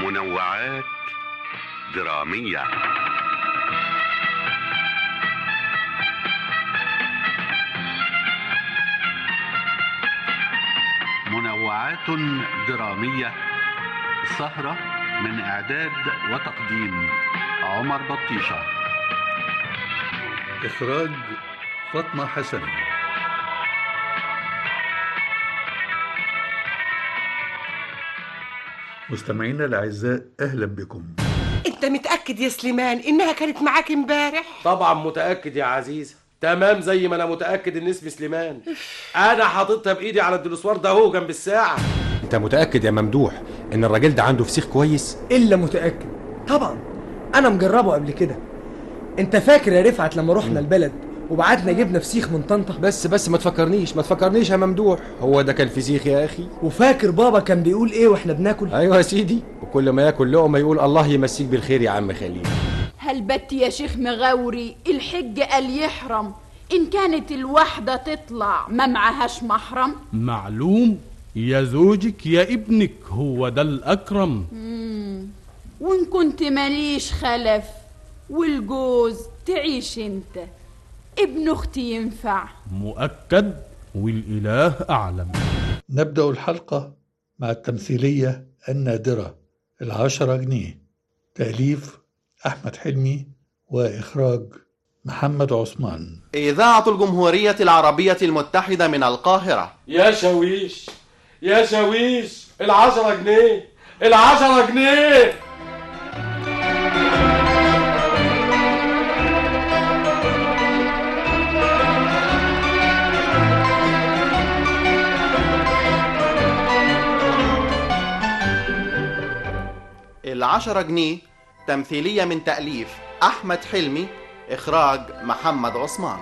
منوعات درامية منوعات درامية سهرة من إعداد وتقديم عمر بطيشة إخراج فاطمة حسن مستمعينا الأعزاء أهلا بكم انت متأكد يا سليمان انها كانت معاك امبارح طبعا متأكد يا عزيزة تمام زي ما انا متأكد ان اسمي سليمان انا حاططها بايدي على الدلوسوار ده اهو جنب الساعة انت متاكد يا ممدوح ان الراجل ده عنده فسيخ كويس الا متاكد طبعا انا مجربه قبل كده انت فاكر يا رفعت لما رحنا البلد وبعتنا جبنا فسيخ من طنطا بس بس ما تفكرنيش ما تفكرنيش يا ممدوح هو ده كان فسيخ يا اخي وفاكر بابا كان بيقول ايه واحنا بناكل ايوه يا سيدي وكل ما ياكل لقمه يقول الله يمسيك بالخير يا عم خليل هل بت يا شيخ مغاوري الحج قال يحرم إن كانت الواحدة تطلع ما معهاش محرم معلوم يا زوجك يا ابنك هو ده الأكرم وإن كنت ماليش خلف والجوز تعيش انت ابن اختي ينفع مؤكد والإله أعلم نبدأ الحلقة مع التمثيلية النادرة العشرة جنيه تأليف أحمد حلمي وإخراج محمد عثمان إذاعة الجمهورية العربية المتحدة من القاهرة يا شاويش يا شاويش العشرة جنيه العشرة جنيه العشرة جنيه تمثيلية من تأليف أحمد حلمي إخراج محمد عثمان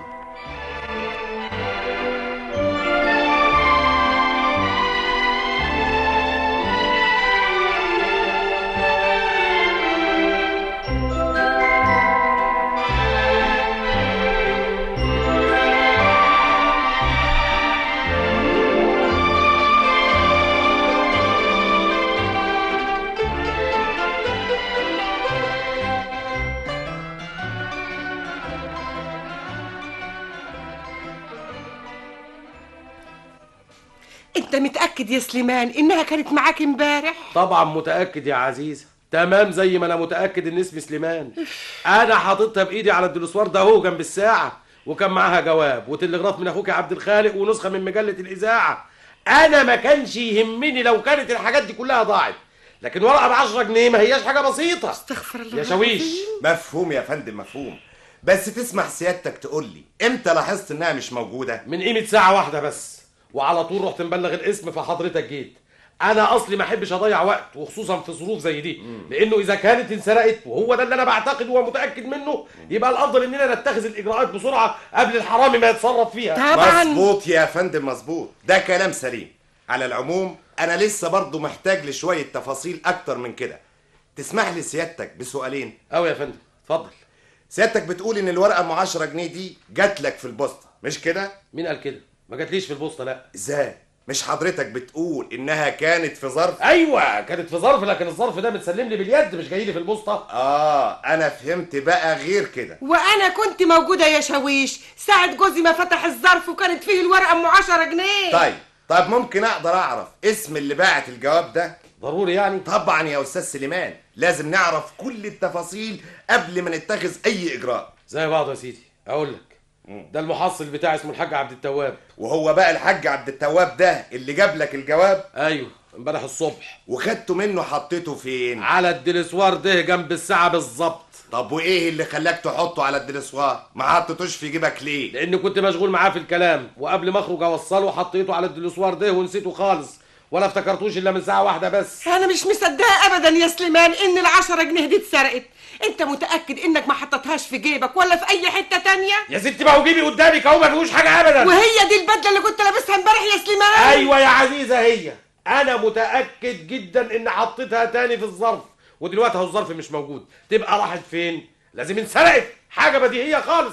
انت متأكد يا سليمان انها كانت معاك امبارح طبعا متأكد يا عزيزة تمام زي ما انا متأكد ان اسمي سليمان انا حاططها بايدي على الدلوسوار ده اهو جنب الساعة وكان معاها جواب وتلغراف من اخوك يا عبد الخالق ونسخة من مجلة الاذاعة انا ما كانش يهمني لو كانت الحاجات دي كلها ضاعت لكن ورقة ب 10 جنيه ما هياش حاجة بسيطة استغفر الله يا شاويش مفهوم يا فندم مفهوم بس تسمح سيادتك تقول لي امتى لاحظت انها مش موجوده من قيمة ساعة واحدة بس وعلى طول رحت مبلغ الاسم فحضرتك جيت انا اصلي ما احبش اضيع وقت وخصوصا في ظروف زي دي لانه اذا كانت انسرقت وهو ده اللي انا بعتقد ومتاكد منه يبقى الافضل اننا نتخذ الاجراءات بسرعه قبل الحرامي ما يتصرف فيها طبعا مظبوط يا فندم مظبوط ده كلام سليم على العموم انا لسه برضه محتاج لشويه تفاصيل اكتر من كده تسمح لي سيادتك بسؤالين قوي يا فندم اتفضل سيادتك بتقول ان الورقه ام 10 جنيه دي جات لك في البوسطه مش كده مين قال كده ما جاتليش في البوسطه لا ازاي مش حضرتك بتقول انها كانت في ظرف ايوه كانت في ظرف لكن الظرف ده متسلم لي باليد مش جاي لي في البوسطه اه انا فهمت بقى غير كده وانا كنت موجودة يا شاويش ساعة جوزي ما فتح الظرف وكانت فيه الورقة ام 10 جنيه طيب طيب ممكن اقدر اعرف اسم اللي باعت الجواب ده ضروري يعني طبعا يا استاذ سليمان لازم نعرف كل التفاصيل قبل ما نتخذ اي اجراء زي بعض يا سيدي اقول لك ده المحصل بتاعي اسمه الحاج عبد التواب وهو بقى الحاج عبد التواب ده اللي جاب لك الجواب ايوه امبارح الصبح وخدته منه حطيته فين على الدلسوار ده جنب الساعه بالظبط طب وايه اللي خلاك تحطه على الدرسوار ما حطيتوش في جيبك ليه لان كنت مشغول معاه في الكلام وقبل ما اخرج اوصله حطيته على الدلسوار ده ونسيته خالص ولا افتكرتوش الا من ساعه واحده بس انا مش مصدقة ابدا يا سليمان ان العشرة جنيه دي اتسرقت انت متأكد انك ما حطيتهاش في جيبك ولا في اي حتة تانية يا ستي ما هو جيبي قدامك اهو ما فيهوش حاجه ابدا وهي دي البدلة اللي كنت لابسها امبارح يا سليمان ايوه يا عزيزه هي انا متاكد جدا ان حطيتها تاني في الظرف ودلوقتي اهو الظرف مش موجود تبقى راحت فين لازم انسرقت حاجه بديهيه خالص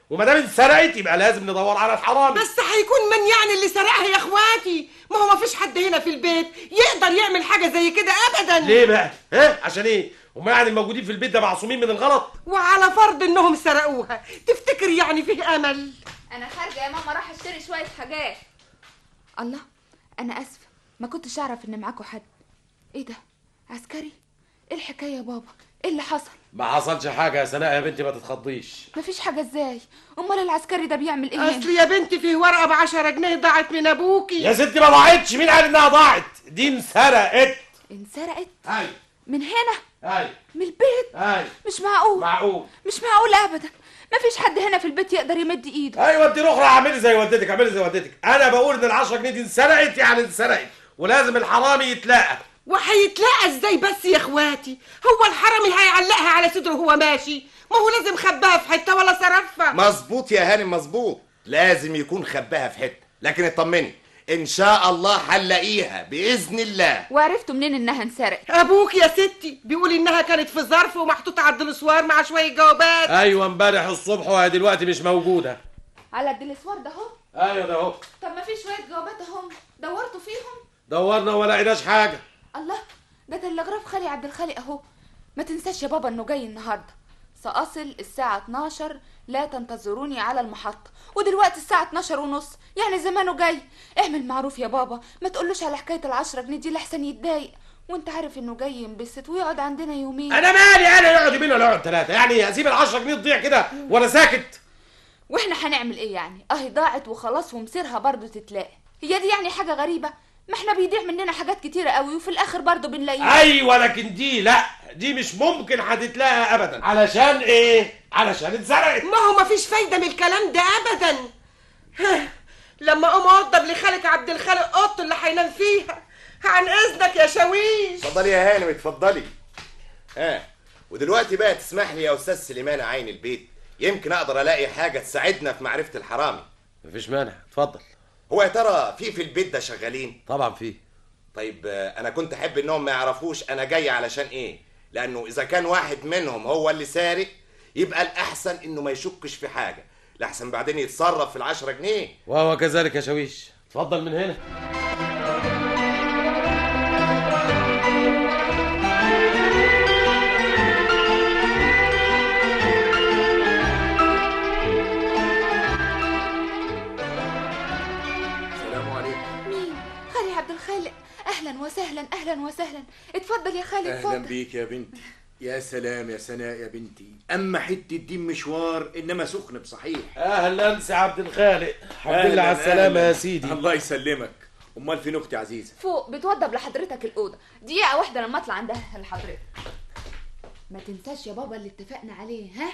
وما دام اتسرقت يبقى لازم ندور على الحرامي بس هيكون من يعني اللي سرقها يا اخواتي ما هو ما فيش حد هنا في البيت يقدر يعمل حاجه زي كده ابدا ليه بقى ها عشان ايه هما يعني الموجودين في البيت ده معصومين من الغلط وعلى فرض انهم سرقوها تفتكر يعني فيه امل انا خارجه يا ماما راح اشتري شويه حاجات الله انا اسفه ما كنتش اعرف ان معاكوا حد ايه ده عسكري ايه الحكايه يا بابا ايه اللي حصل ما حصلش حاجه يا سناء يا بنتي ما تتخضيش مفيش حاجه ازاي امال العسكري ده بيعمل ايه اصل يا بنتي فيه ورقه بعشرة جنيه ضاعت من ابوكي يا ستي ما ضاعتش مين قال انها ضاعت دي انسرقت انسرقت ايوه من هنا ايوه من البيت ايوه مش معقول معقول مش معقول ابدا مفيش حد هنا في البيت يقدر يمد ايده ايوه انت الاخرى اعملي زي والدتك اعملي زي والدتك انا بقول ان ال 10 جنيه دي انسرقت يعني انسرقت ولازم الحرامي يتلاقى وهيتلاقى ازاي بس يا اخواتي هو الحرامي هيعلقها على صدره وهو ماشي ما هو لازم خباها في حته ولا صرفها مظبوط يا هانم مظبوط لازم يكون خباها في حته لكن اطمني ان شاء الله هنلاقيها باذن الله وعرفتوا منين انها انسرقت ابوك يا ستي بيقول انها كانت في ظرف ومحطوطه على الدلسوار مع شويه جوابات ايوه امبارح الصبح وهي دلوقتي مش موجوده على الدلسوار ده اهو ايوه ده اهو طب ما في شويه جوابات اهم دورتوا فيهم دورنا ولا لقيناش حاجه الله ده تلغراف خالي عبد الخالق اهو ما تنساش يا بابا انه جاي النهارده سأصل الساعة 12 لا تنتظروني على المحطة ودلوقتي الساعة 12 ونص يعني زمانه جاي اعمل معروف يا بابا ما تقولوش على حكاية العشرة جنيه دي لحسن يتضايق وانت عارف انه جاي ينبسط ويقعد عندنا يومين انا مالي انا يقعد يومين ولا يقعد ثلاثه يعني اسيب ال 10 جنيه تضيع كده وانا ساكت واحنا هنعمل ايه يعني اهي ضاعت وخلاص ومصيرها برضه تتلاقي هي دي يعني حاجة غريبة ما احنا بيضيع مننا حاجات كتيرة قوي وفي الاخر برضه بنلاقيها ايوه لكن دي لا دي مش ممكن هتتلاقى ابدا علشان ايه علشان اتسرقت ما هو ما فيش فايده من الكلام ده ابدا ها، لما اقوم اوضب لخالك عبد الخالق اوضته اللي هينام فيها عن اذنك يا شاويش اتفضلي يا هانم اتفضلي ها ودلوقتي بقى تسمح لي يا استاذ سليمان عين البيت يمكن اقدر الاقي حاجه تساعدنا في معرفه الحرامي مفيش مانع اتفضل هو يا ترى في في البيت ده شغالين طبعا في طيب آه، انا كنت احب انهم ما يعرفوش انا جاي علشان ايه لانه اذا كان واحد منهم هو اللي سارق يبقى الاحسن انه ما يشكش في حاجه لحسن بعدين يتصرف في العشرة جنيه وهو كذلك يا شاويش اتفضل من هنا السلام عليكم مين خالي عبد الخالق اهلا وسهلا اهلا وسهلا اتفضل يا خالي اهلا اتفضل بيك يا بنتي يا سلام يا سناء يا بنتي اما حته دين مشوار انما سخن بصحيح اهلا سي عبد الخالق الحمد لله أهلاً، على السلامه أهلاً. يا سيدي الله يسلمك امال فين اختي عزيزه فوق بتوضب لحضرتك الاوضه دقيقه واحده لما اطلع عندها لحضرتك ما تنساش يا بابا اللي اتفقنا عليه ها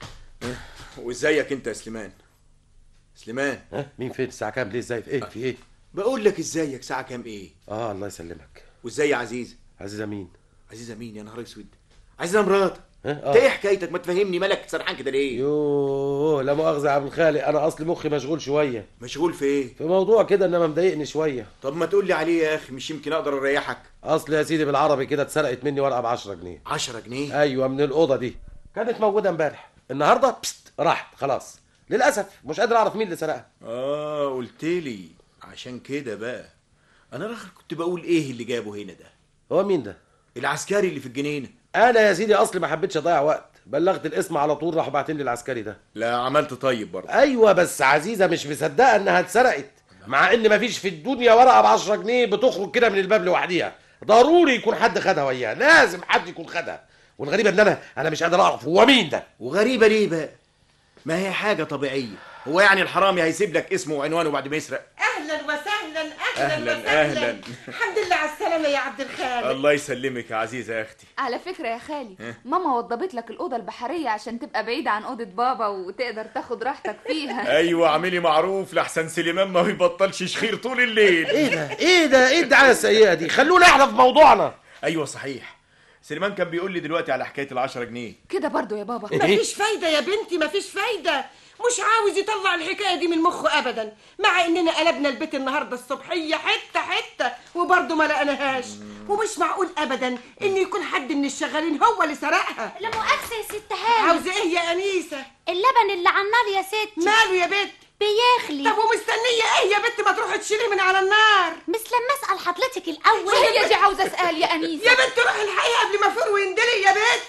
وازيك انت يا سليمان سليمان ها مين فين الساعه كام ليه ازاي في ايه في ايه بقول لك ازيك ساعه كام ايه اه الله يسلمك وازاي عزيزه عزيزه مين عزيزه مين يا نهار اسود عزيزه مراتك ها انت ايه حكايتك ما تفهمني مالك سرحان كده ليه يوه لا مؤاخذه يا عبد الخالق انا اصلي مخي مشغول شويه مشغول في ايه في موضوع كده انما مضايقني شويه طب ما تقول لي عليه يا اخي مش يمكن اقدر اريحك اصل يا سيدي بالعربي كده اتسرقت مني ورقه ب 10 جنيه 10 جنيه ايوه من الاوضه دي كانت موجوده امبارح النهارده بست راحت خلاص للاسف مش قادر اعرف مين اللي سرقها اه قلت لي عشان كده بقى انا راخر كنت بقول ايه اللي جابه هنا ده هو مين ده العسكري اللي في الجنينه انا يا سيدي اصلي ما حبيتش اضيع وقت بلغت الاسم على طول راحوا باعتين لي العسكري ده لا عملت طيب برضه ايوه بس عزيزه مش مصدقه انها اتسرقت مع ان مفيش في الدنيا ورقه ب 10 جنيه بتخرج كده من الباب لوحديها ضروري يكون حد خدها وياها لازم حد يكون خدها والغريبه ان انا انا مش قادر اعرف هو مين ده وغريبه ليه بقى ما هي حاجه طبيعيه هو يعني الحرامي هيسيب لك اسمه وعنوانه بعد ما يسرق اهلا وسهلا اهلا, أهلاً، وسهلا أهلاً. الحمد لله على السلامه يا عبد الخالق الله يسلمك يا عزيزه يا اختي على فكره يا خالي ها؟ ماما وضبت لك الاوضه البحريه عشان تبقى بعيده عن اوضه بابا وتقدر تاخد راحتك فيها ايوه اعملي معروف لحسن سليمان ما بيبطلش شخير طول الليل ايه ده ايه ده ايه الدعايه السيئه دي خلونا احنا في موضوعنا ايوه صحيح سليمان كان بيقول لي دلوقتي على حكايه العشرة جنيه كده برضو يا بابا مفيش فايدة يا بنتي مفيش فايدة مش عاوز يطلع الحكاية دي من مخه أبدا مع إننا قلبنا البيت النهاردة الصبحية حتة حتة وبرضه ما لقناهاش ومش معقول أبدا إن يكون حد من الشغالين هو اللي سرقها لا مؤاخذة يا ست هاني عاوزة إيه يا أنيسة؟ اللبن اللي على النار يا ستي ماله يا بنت؟ بيغلي طب ومستنية إيه يا بنت ما تروحي تشيليه من على النار؟ بس لما أسأل حضرتك الأول هي دي عاوزة أسأل يا أنيسة يا بنت روحي الحقيقة قبل ما فور ويندلي يا بنت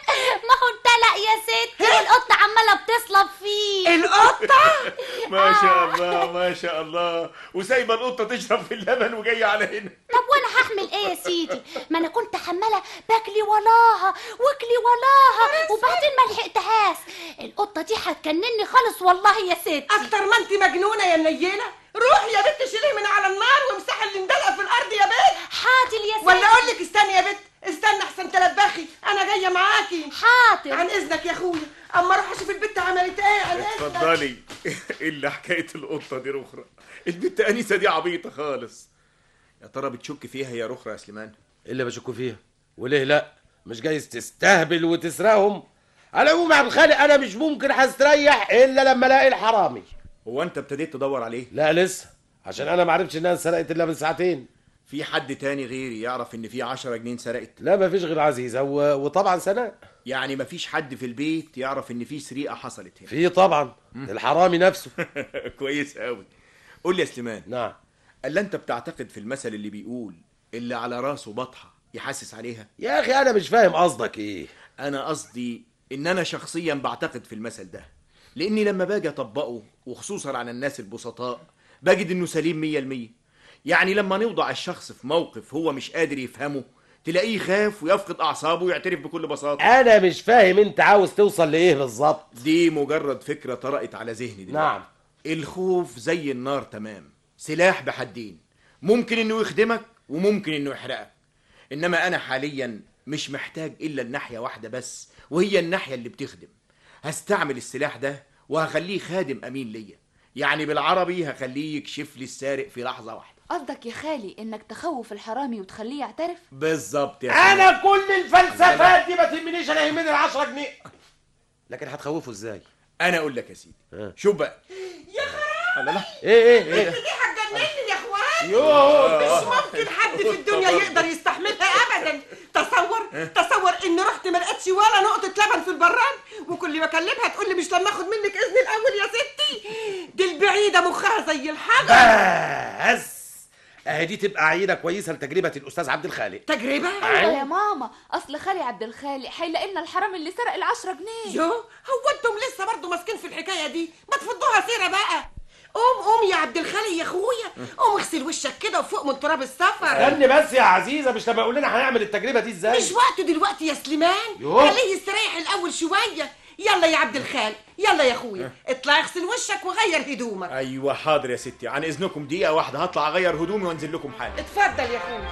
ما هو اتلق يا ستي والقطة عمالة بتصلب فيه القطة؟ ما شاء الله ما شاء الله وسايبه القطه تشرب في اللبن وجايه على هنا طب وانا هعمل ايه يا سيدي ما انا كنت حماله باكلي وراها واكلي وراها وبعدين ما لحقتهاش القطه دي هتكنني خالص والله يا ستي أكتر ما أنت مجنونة يا منيلة روحي يا بنت شيليه من على النار وامسحي اللي مدلقة في الأرض يا بنت حاضر يا ستي ولا أقول لك استني يا بنت استنى أحسن تلبخي أنا جاية معاكي حاضر عن إذنك يا أخويا أما أروح أشوف البت عملت إيه عن إذنك اتفضلي الا حكايه القطه دي رخرة البت انيسه دي عبيطه خالص يا ترى بتشك فيها يا رخرة يا سليمان إيه اللي بشكوا فيها وليه لا مش جايز تستهبل وتسرقهم على العموم يا عبد الخالق انا مش ممكن هستريح الا لما الاقي الحرامي هو انت ابتديت تدور عليه لا لسه عشان انا ما عرفتش انها سرقت الا من ساعتين في حد تاني غيري يعرف ان في 10 جنيه سرقت لا ما فيش غير عزيزه و... وطبعا سناء يعني مفيش حد في البيت يعرف ان في سرقه حصلت هنا في طبعا الحرامي نفسه كويس قوي قول لي يا سليمان نعم الا انت بتعتقد في المثل اللي بيقول اللي على راسه بطحه يحسس عليها يا اخي انا مش فاهم قصدك ايه انا قصدي ان انا شخصيا بعتقد في المثل ده لاني لما باجي اطبقه وخصوصا على الناس البسطاء بجد انه سليم مية المية يعني لما نوضع الشخص في موقف هو مش قادر يفهمه تلاقيه يخاف ويفقد اعصابه ويعترف بكل بساطه انا مش فاهم انت عاوز توصل لايه بالظبط دي مجرد فكره طرقت على ذهني دلوقتي نعم. الخوف زي النار تمام سلاح بحدين ممكن انه يخدمك وممكن انه يحرقك انما انا حاليا مش محتاج الا الناحيه واحده بس وهي الناحيه اللي بتخدم هستعمل السلاح ده وهخليه خادم امين ليا يعني بالعربي هخليه يكشف لي السارق في لحظه واحده قصدك يا خالي انك تخوف الحرامي وتخليه يعترف بالظبط يا انا كل الفلسفات دي ما تهمنيش انا يهمني العشرة جنيه لكن هتخوفه ازاي انا اقول لك يا سيدي شوف بقى يا خراب لا لا ايه ايه ايه دي هتجنني يا اخوان يوه. مش ممكن حد في الدنيا يقدر يستحملها ابدا تصور تصور اني رحت ما لقيتش ولا نقطه لبن في البراد وكل ما اكلمها تقول لي مش لما اخد منك اذن الاول يا ستي دي البعيده مخها زي الحجر بس اهي دي تبقى عينه كويسه لتجربه الاستاذ عبد الخالق تجربه ايوه يا ماما اصل خالي عبد الخالق هيلاقي لنا الحرامي اللي سرق العشرة جنيه يو هو انتم لسه برضه ماسكين في الحكايه دي ما تفضوها سيره بقى قوم قوم يا عبد الخالق يا اخويا قوم اغسل وشك كده وفوق من تراب السفر استني بس يا عزيزه مش لما يقول لنا هنعمل التجربه دي ازاي مش وقته دلوقتي يا سليمان يوه. خليه يستريح الاول شويه يلا يا عبد الخالق يلا يا اخويا اطلع اغسل وشك وغير هدومك ايوه حاضر يا ستي عن اذنكم دقيقه واحده هطلع اغير هدومي وانزل لكم حالا اتفضل يا اخويا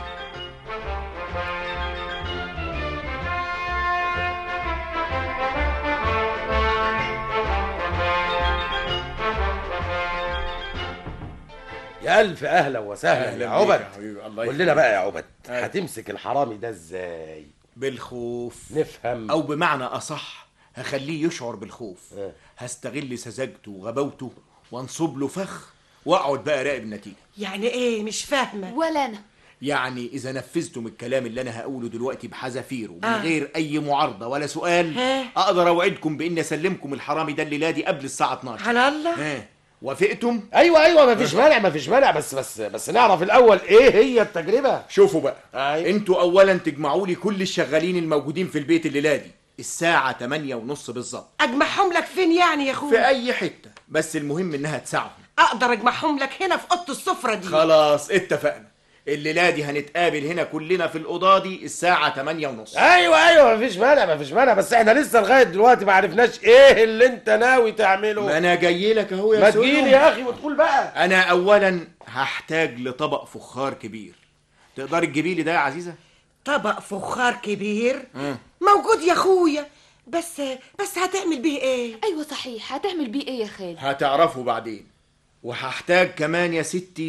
يا الف اهلا وسهلا أهلا يا بيك عبد يا حبيبي، الله قول لنا يخليك. بقى يا عبد أيوة. هتمسك الحرامي ده ازاي بالخوف نفهم او بمعنى اصح هخليه يشعر بالخوف هستغل سذاجته وغباوته وانصب له فخ واقعد بقى اراقب النتيجه يعني ايه مش فاهمه ولا انا يعني اذا نفذتم الكلام اللي انا هقوله دلوقتي بحذافيره من آه. غير اي معارضه ولا سؤال ها. اقدر اوعدكم باني اسلمكم الحرامي ده الليله دي قبل الساعه 12 على الله ها وافقتم ايوه ايوه مفيش مانع مفيش مانع بس بس بس نعرف الاول ايه هي التجربه شوفوا بقى أيوة. انتوا اولا تجمعوا لي كل الشغالين الموجودين في البيت الليله دي الساعه 8 ونص بالظبط اجمعهم لك فين يعني يا في اخويا اي حته بس المهم انها تساعدهم اقدر اجمعهم لك هنا في اوضه السفره دي خلاص اتفقنا الليله دي هنتقابل هنا كلنا في الاوضه دي الساعه 8 ونص ايوه ايوه مفيش مانع مفيش مانع بس احنا لسه لغايه دلوقتي ما عرفناش ايه اللي انت ناوي تعمله ما انا جاي لك اهو يا ما سولو. تجيلي يا اخي وتقول بقى انا اولا هحتاج لطبق فخار كبير تقدري تجيبي لي ده يا عزيزه طبق فخار كبير مم. موجود يا اخويا بس بس هتعمل بيه ايه ايوه صحيح هتعمل بيه ايه يا خالي هتعرفوا بعدين وهحتاج كمان يا ستي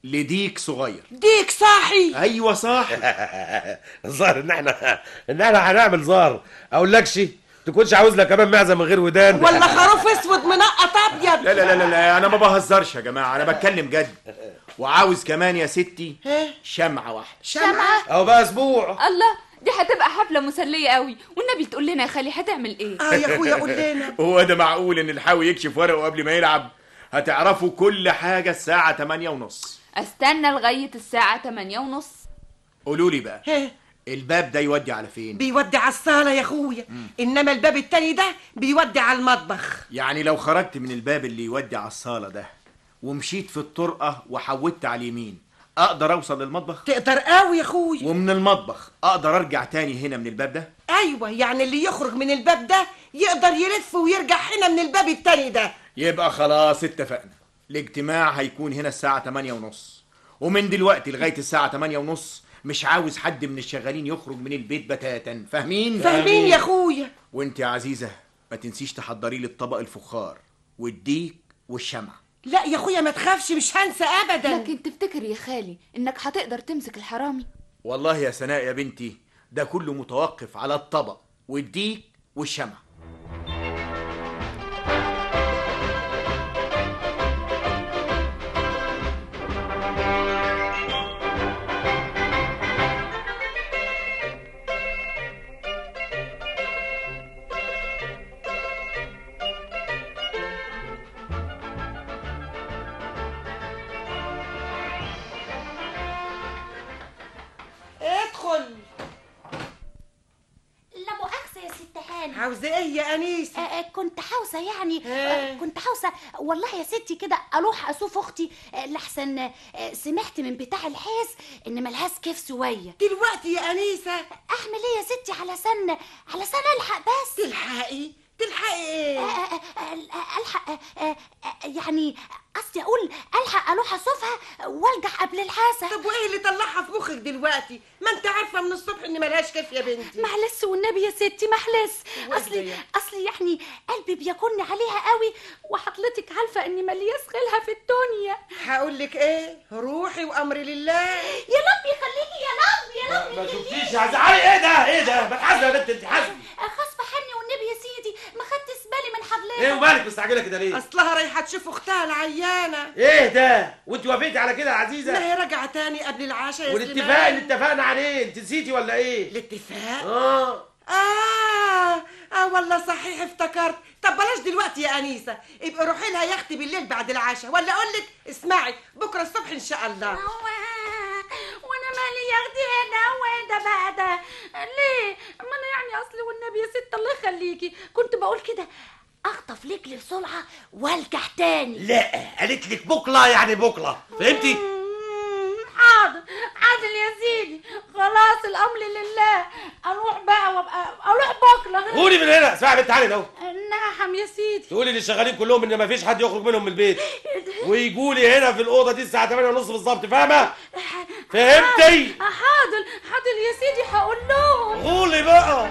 لديك صغير ديك صاحي ايوه صح الظاهر ان احنا ان احنا هنعمل ظهر اقول لكش تكونش عاوز لك كمان معزه من غير ودان ولا خروف اسود منقط ابيض لا لا لا لا, لا انا ما بهزرش يا جماعه انا بتكلم جد وعاوز كمان يا ستي شمعه واحده شمعة اهو بقى اسبوع الله دي هتبقى حفلة مسلية قوي والنبي تقول لنا يا خالي هتعمل ايه اه يا اخويا قول لنا هو ده معقول ان الحاوي يكشف ورقه قبل ما يلعب هتعرفوا كل حاجه الساعه 8 ونص استنى لغاية الساعة 8 ونص قولوا لي بقى الباب ده يودي على فين بيودي على الصالة يا اخويا انما الباب التاني ده بيودي على المطبخ يعني لو خرجت من الباب اللي يودي على الصاله ده ومشيت في الطرقه وحودت على اليمين اقدر اوصل للمطبخ تقدر قوي يا اخويا ومن المطبخ اقدر ارجع تاني هنا من الباب ده ايوه يعني اللي يخرج من الباب ده يقدر يلف ويرجع هنا من الباب التاني ده يبقى خلاص اتفقنا الاجتماع هيكون هنا الساعة 8 ونص ومن دلوقتي لغاية الساعة 8 ونص مش عاوز حد من الشغالين يخرج من البيت بتاتا فاهمين؟ فاهمين يا اخويا وانت يا عزيزة ما تنسيش تحضري لي الطبق الفخار والديك والشمع لا يا اخويا ما تخافش مش هنسى ابدا لكن تفتكر يا خالي انك هتقدر تمسك الحرامي والله يا سناء يا بنتي ده كله متوقف على الطبق والديك والشمع ادخل لا مؤاخذة يا ست هاني عاوزة ايه يا انيس آه آه، كنت عاوزة يعني آه. آه كنت عاوزة والله يا ستي كده اروح اشوف اختي آه لحسن آه سمعت من بتاع الحيس ان ملهاش كيف سوية دلوقتي يا انيسة اعمل ايه يا ستي على سن على سن الحق بس تلحقي تلحقي ايه آه، آه، آه، آه، الحق آه، آه، آه، يعني قصدي اقول الحق اروح اشوفها وارجع قبل الحاسه طب وايه اللي طلعها في مخك دلوقتي ما انت عارفه من الصبح ان ملهاش كيف يا بنتي معلش والنبي يا ستي معلش وإيه اصلي ده؟ اصلي يعني قلبي بيكون عليها قوي وحضرتك عارفه اني ملياس غيرها في الدنيا هقول لك ايه روحي وامري لله يا رب يخليكي يا رب يا رب ما شفتيش يا زعلي ايه ده ايه ده ما تحاسبي يا بنت انت حاسبي غصب عني والنبي يا سيدي ما خدتش بالي من حضرتك ايه ومالك مستعجله كده ليه اصلها رايحه تشوف اختها العيانه ايه ده وانت وافقتي على كده يا عزيزه ما هي راجعه تاني قبل العشاء يا والاتفاق سليمان. اللي اتفقنا عليه انت نسيتي ولا ايه الاتفاق اه آه آه والله صحيح افتكرت طب بلاش دلوقتي يا أنيسة ابقي روحي لها يا أختي بالليل بعد العشاء ولا أقول لك اسمعي بكرة الصبح إن شاء الله وانا مالي يا اختي هنا وين بقى ده ليه ما انا يعني اصلي والنبي يا ست الله يخليكي كنت بقول كده اخطف رجلي بسرعه وارجع تاني لا قالت لك بكره يعني بكره فهمتي حاضر حاضر يا سيدي خلاص الامر لله اروح بقى وابقى اروح بكره قولي من هنا اسمعي يا بنت تعالي ده نعم يا سيدي تقولي للشغالين كلهم ان مفيش حد يخرج منهم من البيت ويجوا لي هنا في الاوضه دي الساعه 8 ونص بالظبط فاهمه فهمتي حاضر حاضر يا سيدي هقول لهم قولي بقى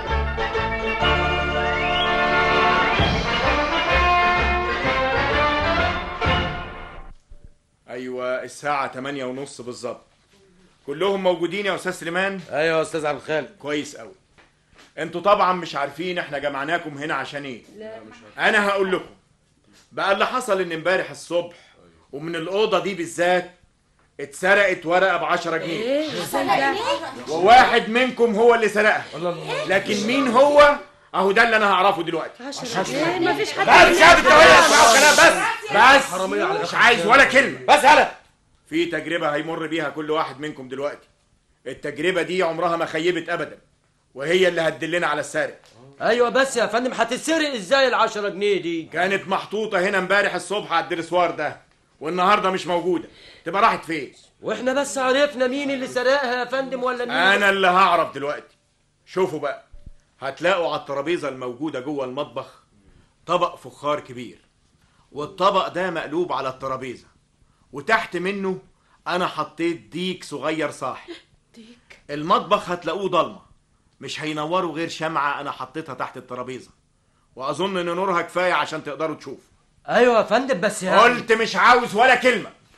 ايوه الساعة 8 ونص بالظبط كلهم موجودين يا استاذ سليمان ايوه يا استاذ عبد الخالق كويس قوي انتوا طبعا مش عارفين احنا جمعناكم هنا عشان ايه لا انا هقول لكم بقى اللي حصل ان امبارح الصبح ومن الاوضه دي بالذات اتسرقت ورقه ب 10 جنيه وواحد منكم هو اللي سرقها لكن مين هو اهو ده اللي انا هعرفه دلوقتي ما فيش حد بس يا بنت وهي اسمعوا الكلام بس بس حرامية على مش عايز ولا كلمه بس هلا في تجربه هيمر بيها كل واحد منكم دلوقتي التجربه دي عمرها ما خيبت ابدا وهي اللي هتدلنا على السارق ايوه بس يا فندم هتتسرق ازاي العشرة جنيه دي كانت محطوطه هنا امبارح الصبح على الدرسوار ده والنهارده مش موجوده تبقى راحت فين واحنا بس عرفنا مين اللي سرقها يا فندم ولا مين انا اللي هعرف دلوقتي شوفوا بقى هتلاقوا على الترابيزه الموجوده جوه المطبخ طبق فخار كبير والطبق ده مقلوب على الترابيزه وتحت منه انا حطيت ديك صغير صاحي ديك المطبخ هتلاقوه ضلمه مش هينوروا غير شمعه انا حطيتها تحت الترابيزه واظن ان نورها كفايه عشان تقدروا تشوفوا ايوه يا فندم بس يعني قلت مش عاوز ولا كلمه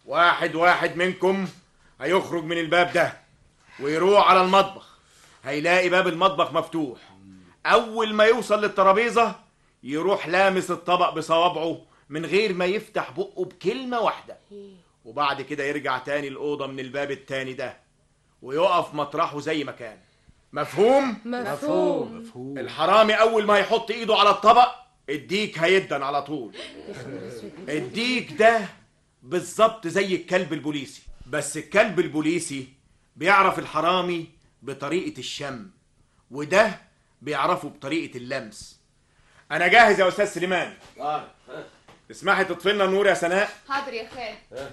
واحد واحد منكم هيخرج من الباب ده ويروح على المطبخ هيلاقي باب المطبخ مفتوح اول ما يوصل للترابيزه يروح لامس الطبق بصوابعه من غير ما يفتح بقه بكلمه واحده وبعد كده يرجع تاني الأوضة من الباب التاني ده ويقف مطرحه زي ما كان مفهوم؟ مفهوم. مفهوم الحرامي أول ما يحط إيده على الطبق الديك هيدن على طول الديك ده بالظبط زي الكلب البوليسي بس الكلب البوليسي بيعرف الحرامي بطريقة الشم وده بيعرفه بطريقة اللمس أنا جاهز يا أستاذ سليمان اسمحي تطفي لنا النور يا سناء حاضر يا خال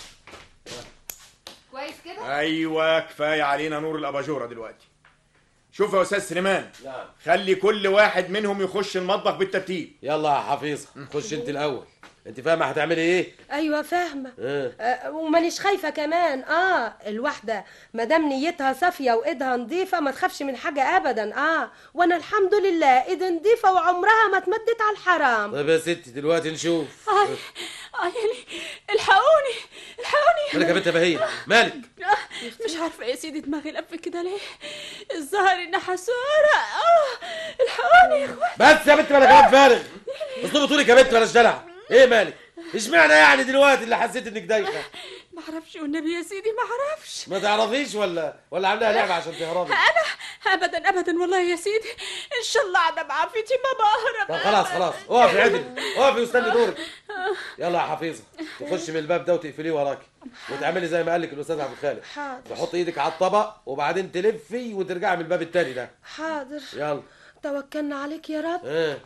كويس كده ايوه كفايه علينا نور الاباجوره دلوقتي شوف يا استاذ سليمان نعم خلي كل واحد منهم يخش المطبخ بالترتيب يلا يا حفيظه خش انت الاول انت فاهمه هتعملي ايه ايوه فاهمه اه أه ومانيش خايفه كمان اه الواحده ما دام نيتها صافيه وايدها نظيفه ما تخافش من حاجه ابدا اه وانا الحمد لله ايد نظيفه وعمرها ما اتمدت على الحرام طيب يا ستي دلوقتي نشوف آه يعني الحقوني الحقوني مالك يا بنت يا بهيه مالك آه، مش عارفة يا سيدي دماغي لف كده ليه الظاهر انها حسورة اه الحقوني يا اخوان بس يا بنت بلا كلام فارغ اصلي طولك يا بنت بلاش دلع ايه مالك اشمعنى يعني دلوقتي اللي حسيت انك دايخه ما اعرفش والنبي يا سيدي ما اعرفش ما تعرفيش ولا ولا عاملاها لعبه عشان تهربي انا ابدا ابدا والله يا سيدي ان شاء الله قاعده بعافيتي ما بهرب طب خلاص خلاص اقفي عدل اقفي واستني دورك يلا يا حفيظه تخشي من الباب ده وتقفليه وراكي وتعملي زي ما قال لك الاستاذ عبد الخالق حاضر تحطي ايدك على الطبق وبعدين تلفي وترجعي من الباب التاني ده حاضر يلا توكلنا عليك يا رب ايه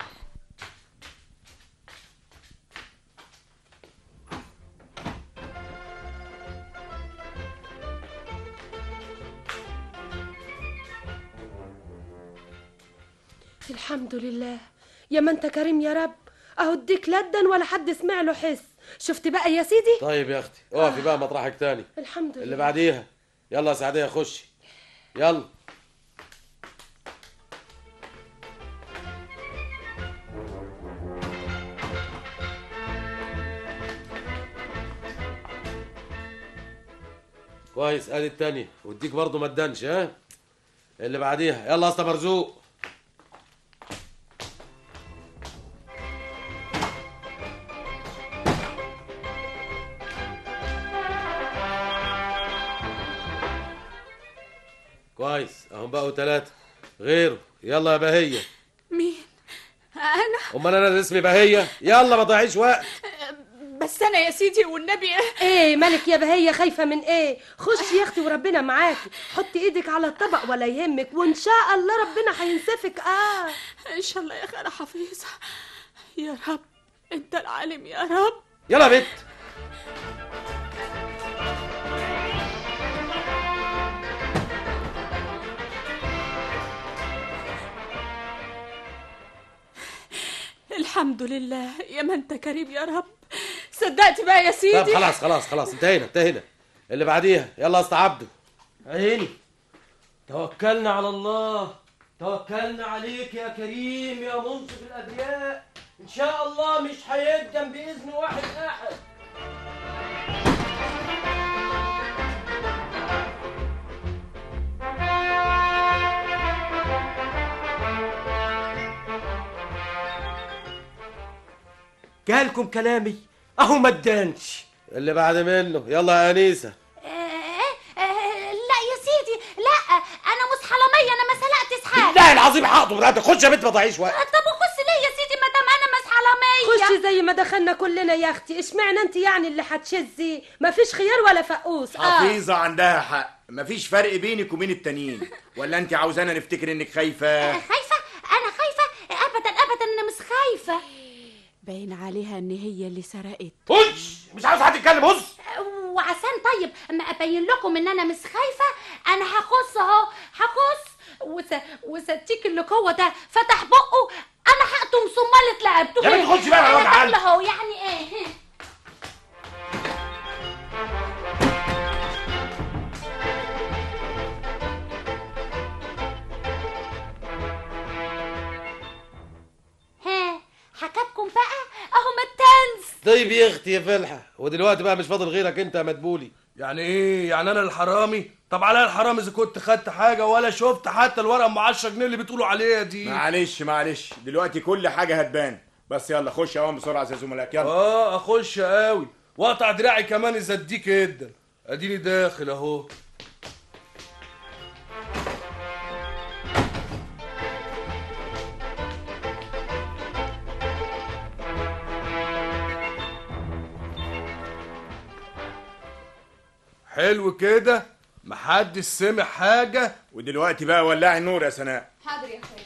الحمد لله يا ما انت كريم يا رب اهو اديك لدا ولا حد سمع له حس شفت بقى يا سيدي طيب يا اختي اقفي بقى مطرحك تاني الحمد لله اللي بعديها يلا يا سعديه خشي يلا كويس ادي التانية واديك برضه ما تدنش ها اللي بعديها يلا يا اسطى مرزوق كويس اهم بقوا ثلاثة غيره يلا يا بهية مين انا امال انا اللي اسمي بهية يلا ما تضيعيش وقت بس انا يا سيدي والنبي ايه مالك يا بهية خايفة من ايه خشي يا اختي وربنا معاكي حطي ايدك على الطبق ولا يهمك وان شاء الله ربنا هينسفك اه ان شاء الله يا خالة حفيظة يا رب انت العالم يا رب يلا يا بنت الحمد لله يا ما انت كريم يا رب صدقت بقى يا سيدي طب خلاص خلاص خلاص انتهينا انتهينا اللي بعديها يلا يا اسطى عبده عيني توكلنا على الله توكلنا عليك يا كريم يا منصف الأبرياء إن شاء الله مش هيقدم بإذن واحد أحد جالكم كلامي أهو ما ادانش اللي بعد منه يلا يا انيسه لا يا سيدي لا انا مش حراميه انا ما سرقتش حاجه بالله العظيم حقه بجد خش يا بنت ما تضيعيش وقت طب وخش ليه يا سيدي ما دام انا مش حراميه خشي زي ما دخلنا كلنا يا اختي اشمعنى انت يعني اللي هتشزي مفيش خيار ولا فقوس اه حفيظه عندها حق مفيش فرق بينك وبين التانيين ولا انت عاوزانا نفتكر انك خايفه خايفه انا خايفه ابدا ابدا انا مش خايفه باين عليها ان هي اللي سرقت خش مش عاوز حد يتكلم هز وعشان طيب ما ابين لكم ان انا مش خايفه انا هخص اهو هخص وس... وستيك اللي جوه ده فتح بقه انا هقطم صمالة لعبته يا بنت خشي بقى على وجع قلبك. اهو يعني ايه ها حكاكم بقى اهو ما التنس طيب يا اختي يا فلحه ودلوقتي بقى مش فاضل غيرك انت يا مدبولي يعني ايه يعني انا الحرامي طب عليا الحرامي اذا كنت خدت حاجه ولا شفت حتى الورقه ام 10 جنيه اللي بتقولوا عليها دي معلش معلش دلوقتي كل حاجه هتبان بس يلا خش اوام بسرعه يا زملاء يلا اه اخش قوي واقطع دراعي كمان اذا اديك جدا اديني داخل اهو حلو كده محدش سمع حاجه ودلوقتي بقى ولعي النور يا سناء حاضر يا اخويا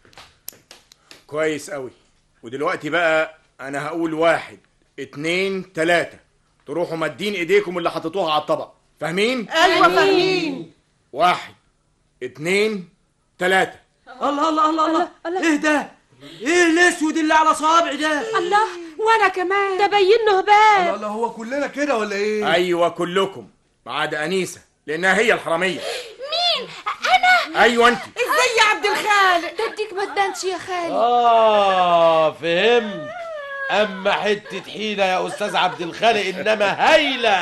كويس قوي ودلوقتي بقى انا هقول واحد اتنين تلاتة تروحوا مادين ايديكم اللي حطيتوها على الطبق فاهمين؟ ايوه فاهمين واحد اتنين تلاتة الله الله الله الله ايه ده؟ ايه الاسود اللي على صابعي ده؟ الله وانا كمان ده باين له الله هبال الله هو كلنا كده ولا ايه؟ ايوه كلكم ما عدا انيسه لانها هي الحراميه مين انا ايوه انت ازاي يا عبد الخالق ده اديك ما تبانش يا خالي اه فهمت اما حته حيله يا استاذ عبد الخالق انما هايله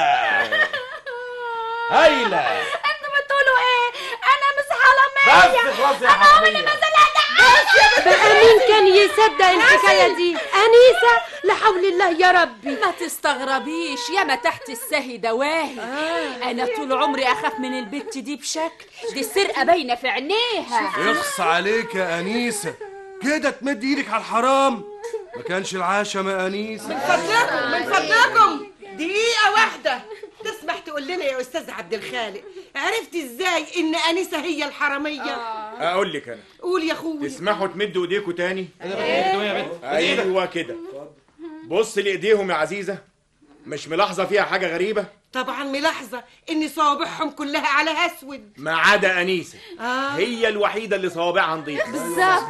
هايله انتوا بتقولوا ايه انا مش حراميه بس خلاص يا انا عمري حرامية. ما زلقت بس بقى مين كان يصدق الحكايه دي انيسه لا حول الله يا ربي ما تستغربيش يا ما تحت السهي دواهي انا طول عمري اخاف من البت دي بشكل دي السرقه باينه في عينيها اخص عليك يا انيسه كده تمد ايدك على الحرام ما كانش العشم يا انيسه من فضلكم من فضلكم دقيقة واحدة تسمح تقول لنا يا أستاذ عبد الخالق عرفت إزاي إن أنسة هي الحرامية؟ اقول لك انا قول يا أخوي تسمحوا تمدوا ايديكم تاني يا بنت ايوه كده بص لايديهم يا عزيزه مش ملاحظه فيها حاجه غريبه طبعا ملاحظة إن صوابعهم كلها عليها أسود ما عدا انيسه آه. هي الوحيده اللي صوابعها نظيفه بالظبط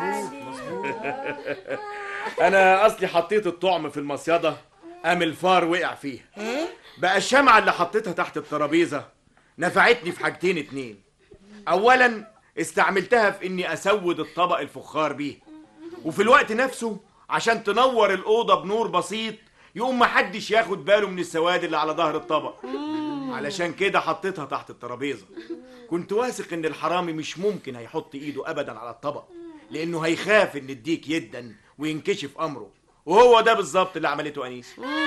انا اصلي حطيت الطعم في المصيده قام الفار وقع فيها بقى الشمعة اللي حطيتها تحت الترابيزة نفعتني في حاجتين اتنين اولا استعملتها في اني اسود الطبق الفخار بيه وفي الوقت نفسه عشان تنور الأوضة بنور بسيط يقوم محدش ياخد باله من السواد اللي على ظهر الطبق علشان كده حطيتها تحت الترابيزة كنت واثق ان الحرامي مش ممكن هيحط ايده ابدا على الطبق لانه هيخاف ان الديك يدن وينكشف امره وهو ده بالظبط اللي عملته انيس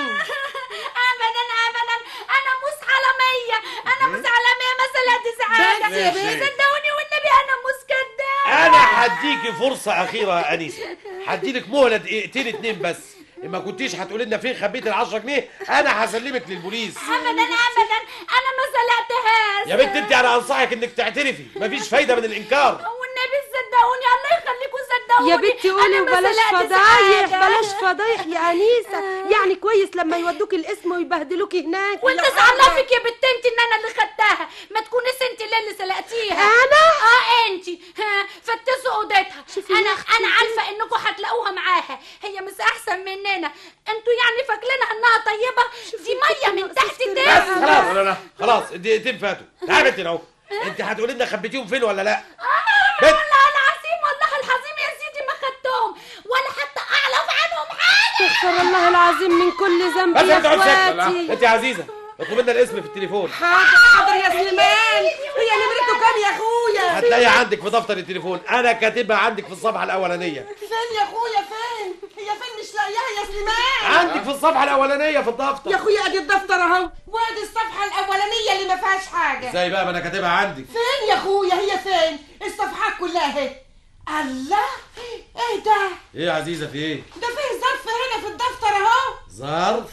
ابدا ابدا انا مش حراميه انا مش حراميه مسألة سعاده بس يا بنت. صدقوني والنبي انا مش كداب انا هديكي فرصه اخيره يا انيسه هديلك مهله دقيقتين اتنين بس ما كنتيش هتقولي لنا فين خبيت ال 10 جنيه انا هسلمك للبوليس ابدا ابدا انا ما سلقتهاش يا بنت انت انا انصحك انك تعترفي مفيش فايده من الانكار والنبي صدقوني الله يخليكم صدقوني يا بنتي قولي أنا ما وبلاش سلقت فضايح سعادة. بلاش فضايح يا انيسه يعني كويس لما يودوك الاسم ويبهدلوكي هناك وانت زعلانه يا بنت انت ان انا اللي خدتها ما تكونيش انت اللي اللي سلقتيها أنا؟ اه انت ها فتشوا اوضتها انا انا عارفه انكم هتلاقوها معاها هي مش احسن مننا انتوا يعني فاكرينها انها طيبه دي ميه من تحت بس تاني خلاص لا لا خلاص الدقيقتين فاتوا تعالي بنت اهو انت هتقولي لنا خبيتيهم فين ولا لا بنت والله العظيم والله العظيم يا سيدي ما خدتهم ولا حتى اعرف عنهم حاجه استغفر الله العظيم من كل ذنب بس يا انت اقعد ساكت اخواتي انت يا عزيزه اطلب لنا الاسم في التليفون حاضر حاضر يا سليمان هي نمرته كام يا اخويا هتلاقيها عندك في دفتر التليفون انا كاتبها عندك في الصفحه الاولانيه فين يا اخويا فين هي فين مش لاقياها يا سليمان عندك في الصفحه الاولانيه في الدفتر يا اخويا ادي الدفتر اهو وادي الصفحه الاولانيه اللي ما فيهاش حاجه ازاي بقى ما انا كاتبها عندك فين يا اخويا هي فين الصفحات كلها اهي الله ايه ده ايه يا عزيزه في ايه ده فيه ظرف هنا في الدفتر اهو ظرف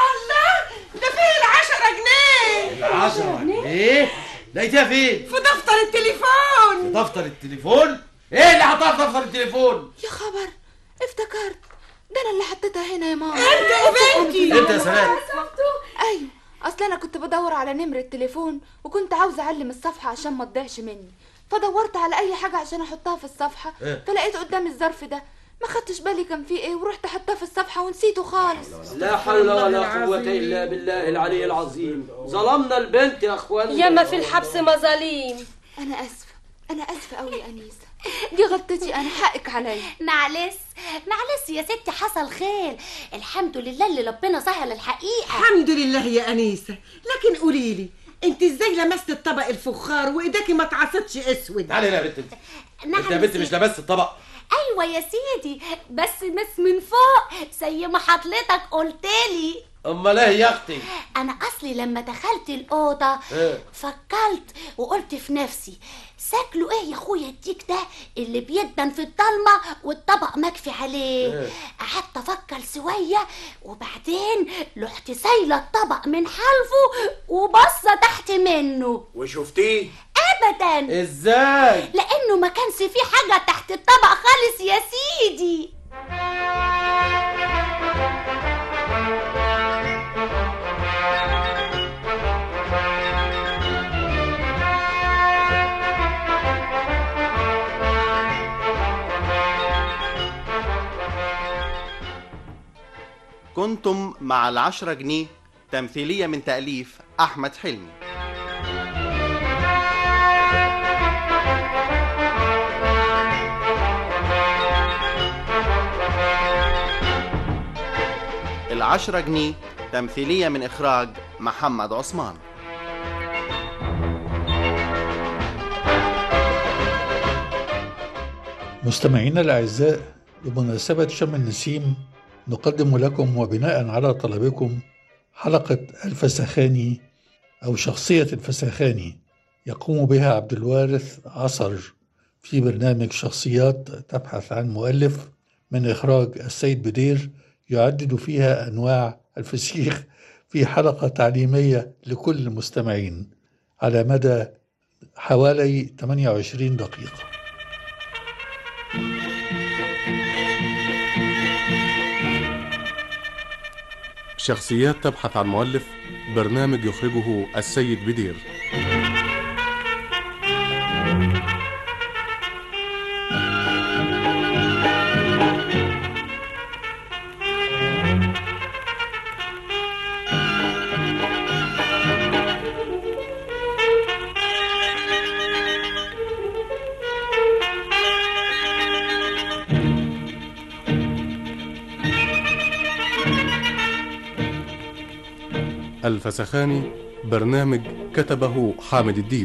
الله ده فيه العشرة جنيه العشرة ايه لقيتيها فين في دفتر التليفون في دفتر التليفون ايه اللي حطها في دفتر التليفون يا خبر افتكرت ده انا اللي حطيتها هنا يا ماما انت يا بنتي انت يا سلام ايوه اصل انا كنت بدور على نمرة تليفون وكنت عاوزه اعلم الصفحه عشان ما تضيعش مني فدورت على اي حاجه عشان احطها في الصفحه إيه؟ فلقيت قدامي الظرف ده ما خدتش بالي كان فيه ايه ورحت حطاه في الصفحه ونسيته خالص لا حول ولا قوة إلا بالله العلي العظيم ظلمنا البنت يا أخوانا ياما في الحبس مظاليم انا اسفه انا اسفه قوي يا انيسه دي غلطتي انا حقك عليا معلش معلش يا ستي حصل خير الحمد لله اللي ربنا سهل الحقيقه الحمد لله يا انيسه لكن قولي لي انت ازاي لمست الطبق الفخار وايديكي ما اتعصتش اسود تعالي هنا يا بنت انت نعم انت يا بنت يا مش سيدي. لابست الطبق ايوه يا سيدي بس مس من فوق زي ما حضرتك قلت لي امال ايه يا اختي انا اصلي لما دخلت الاوضه إيه؟ فكرت وقلت في نفسي شكله ايه يا اخويا الديك ده اللي بيدن في الضلمه والطبق مكفي عليه إيه؟ قعدت افكر شويه وبعدين رحت سايله الطبق من حلفه وبصه تحت منه وشفتيه ابدا ازاي لانه ما كانش في حاجه تحت الطبق خالص يا سيدي كنتم مع العشرة جنيه تمثيلية من تأليف أحمد حلمي العشرة جنيه تمثيلية من إخراج محمد عثمان مستمعينا الأعزاء بمناسبة شم النسيم نقدم لكم وبناء على طلبكم حلقة الفسخاني أو شخصية الفسخاني يقوم بها عبد الوارث عصر في برنامج شخصيات تبحث عن مؤلف من إخراج السيد بدير يعدد فيها أنواع الفسيخ في حلقة تعليمية لكل المستمعين على مدى حوالي 28 دقيقة شخصيات تبحث عن مؤلف برنامج يخرجه السيد بدير الفسخاني برنامج كتبه حامد الديب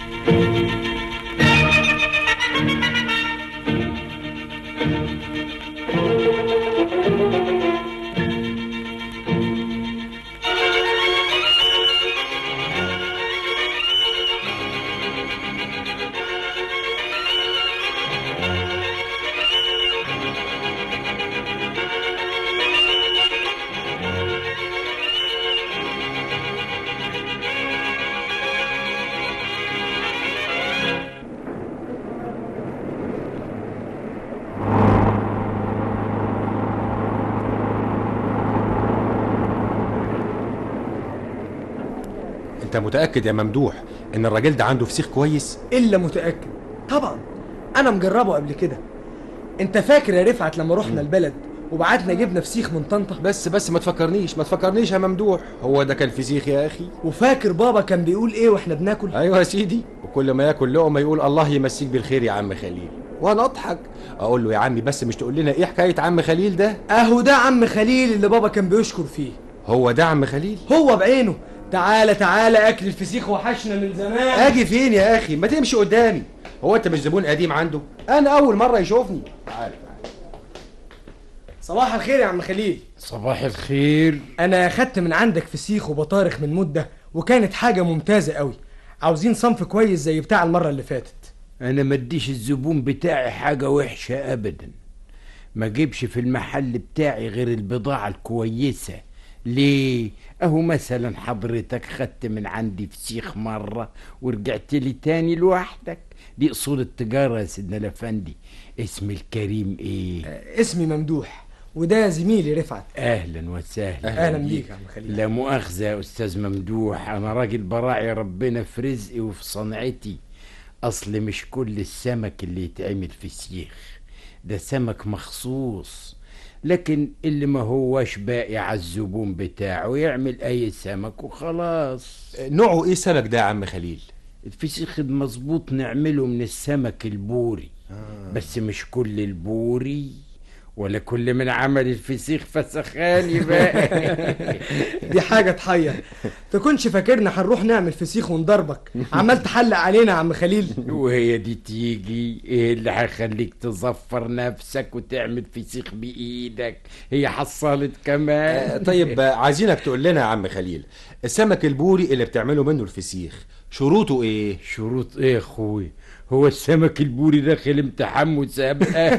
انت متاكد يا ممدوح ان الراجل ده عنده فسيخ كويس الا متاكد طبعا انا مجربه قبل كده انت فاكر يا رفعت لما رحنا البلد وبعتنا جبنا فسيخ من طنطا بس بس ما تفكرنيش ما تفكرنيش يا ممدوح هو ده كان فسيخ يا اخي وفاكر بابا كان بيقول ايه واحنا بناكل ايوه يا سيدي وكل ما ياكل لقمه يقول الله يمسيك بالخير يا عم خليل وانا اضحك اقول له يا عمي بس مش تقول لنا ايه حكايه عم خليل ده اهو ده عم خليل اللي بابا كان بيشكر فيه هو ده عم خليل هو بعينه تعالى تعالى اكل الفسيخ وحشنا من زمان اجي فين يا اخي ما تمشي قدامي هو انت مش زبون قديم عنده انا اول مره يشوفني تعالى صباح الخير يا عم خليل صباح الخير انا اخدت من عندك فسيخ وبطارخ من مده وكانت حاجه ممتازه قوي عاوزين صنف كويس زي بتاع المره اللي فاتت انا ما اديش الزبون بتاعي حاجه وحشه ابدا ما جيبش في المحل بتاعي غير البضاعه الكويسه ليه اهو مثلا حضرتك خدت من عندي فسيخ مره ورجعت لي تاني لوحدك دي اصول التجاره يا سيدنا الافندي اسم الكريم ايه اسمي ممدوح وده زميلي رفعت اهلا وسهلا أهلاً بيك يا عم خليل. لا مؤاخذه يا استاذ ممدوح انا راجل براعي ربنا في رزقي وفي صنعتي اصل مش كل السمك اللي يتعمل في سيخ ده سمك مخصوص لكن اللي ما هوش باقي على الزبون بتاعه يعمل اي سمك وخلاص نوعه ايه سمك ده يا عم خليل الفسيخ المظبوط نعمله من السمك البوري آه. بس مش كل البوري ولا كل من عمل الفسيخ فسخاني بقى دي حاجة تحير تكونش فاكرنا هنروح نعمل فسيخ ونضربك عمال تحلق علينا يا عم خليل وهي دي تيجي ايه اللي هيخليك تظفر نفسك وتعمل فسيخ بايدك هي حصلت كمان آه، طيب آه، عايزينك تقول لنا يا عم خليل السمك البوري اللي بتعمله منه الفسيخ شروطه ايه شروط ايه يا اخوي هو السمك البوري داخل امتحان مسابقة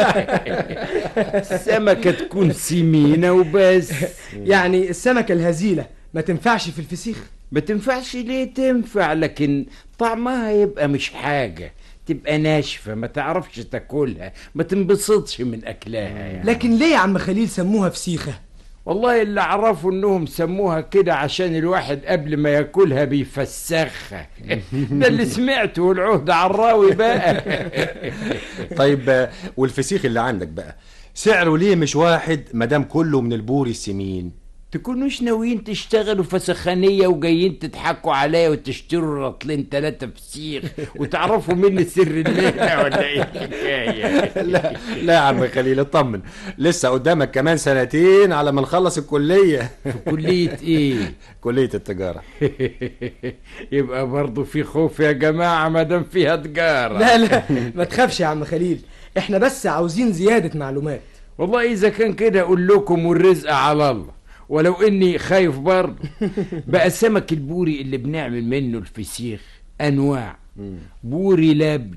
السمكة تكون سمينة وبس يعني السمكة الهزيلة ما تنفعش في الفسيخ ما تنفعش ليه تنفع لكن طعمها يبقى مش حاجة تبقى ناشفة ما تعرفش تاكلها ما تنبسطش من أكلها يعني. لكن ليه يا عم خليل سموها فسيخة والله اللي اعرفه انهم سموها كده عشان الواحد قبل ما ياكلها بيفسخها ده اللي سمعته والعهد عراوي بقى طيب آه، والفسيخ اللي عندك بقى سعره ليه مش واحد مدام كله من البوري السمين تكونوش ناويين تشتغلوا فسخانية وجايين تضحكوا عليا وتشتروا رطلين تلاتة فسيخ وتعرفوا مني سر المهنة ولا ايه الحكاية لا لا يا عم خليل اطمن لسه قدامك كمان سنتين على ما نخلص الكلية كلية ايه؟ كلية التجارة يبقى برضو في خوف يا جماعة ما دام فيها تجارة لا لا ما تخافش يا عم خليل احنا بس عاوزين زيادة معلومات والله إذا كان كده أقول لكم والرزق على الله ولو إني خايف برضه بقى السمك البوري اللي بنعمل منه الفسيخ أنواع بوري لبد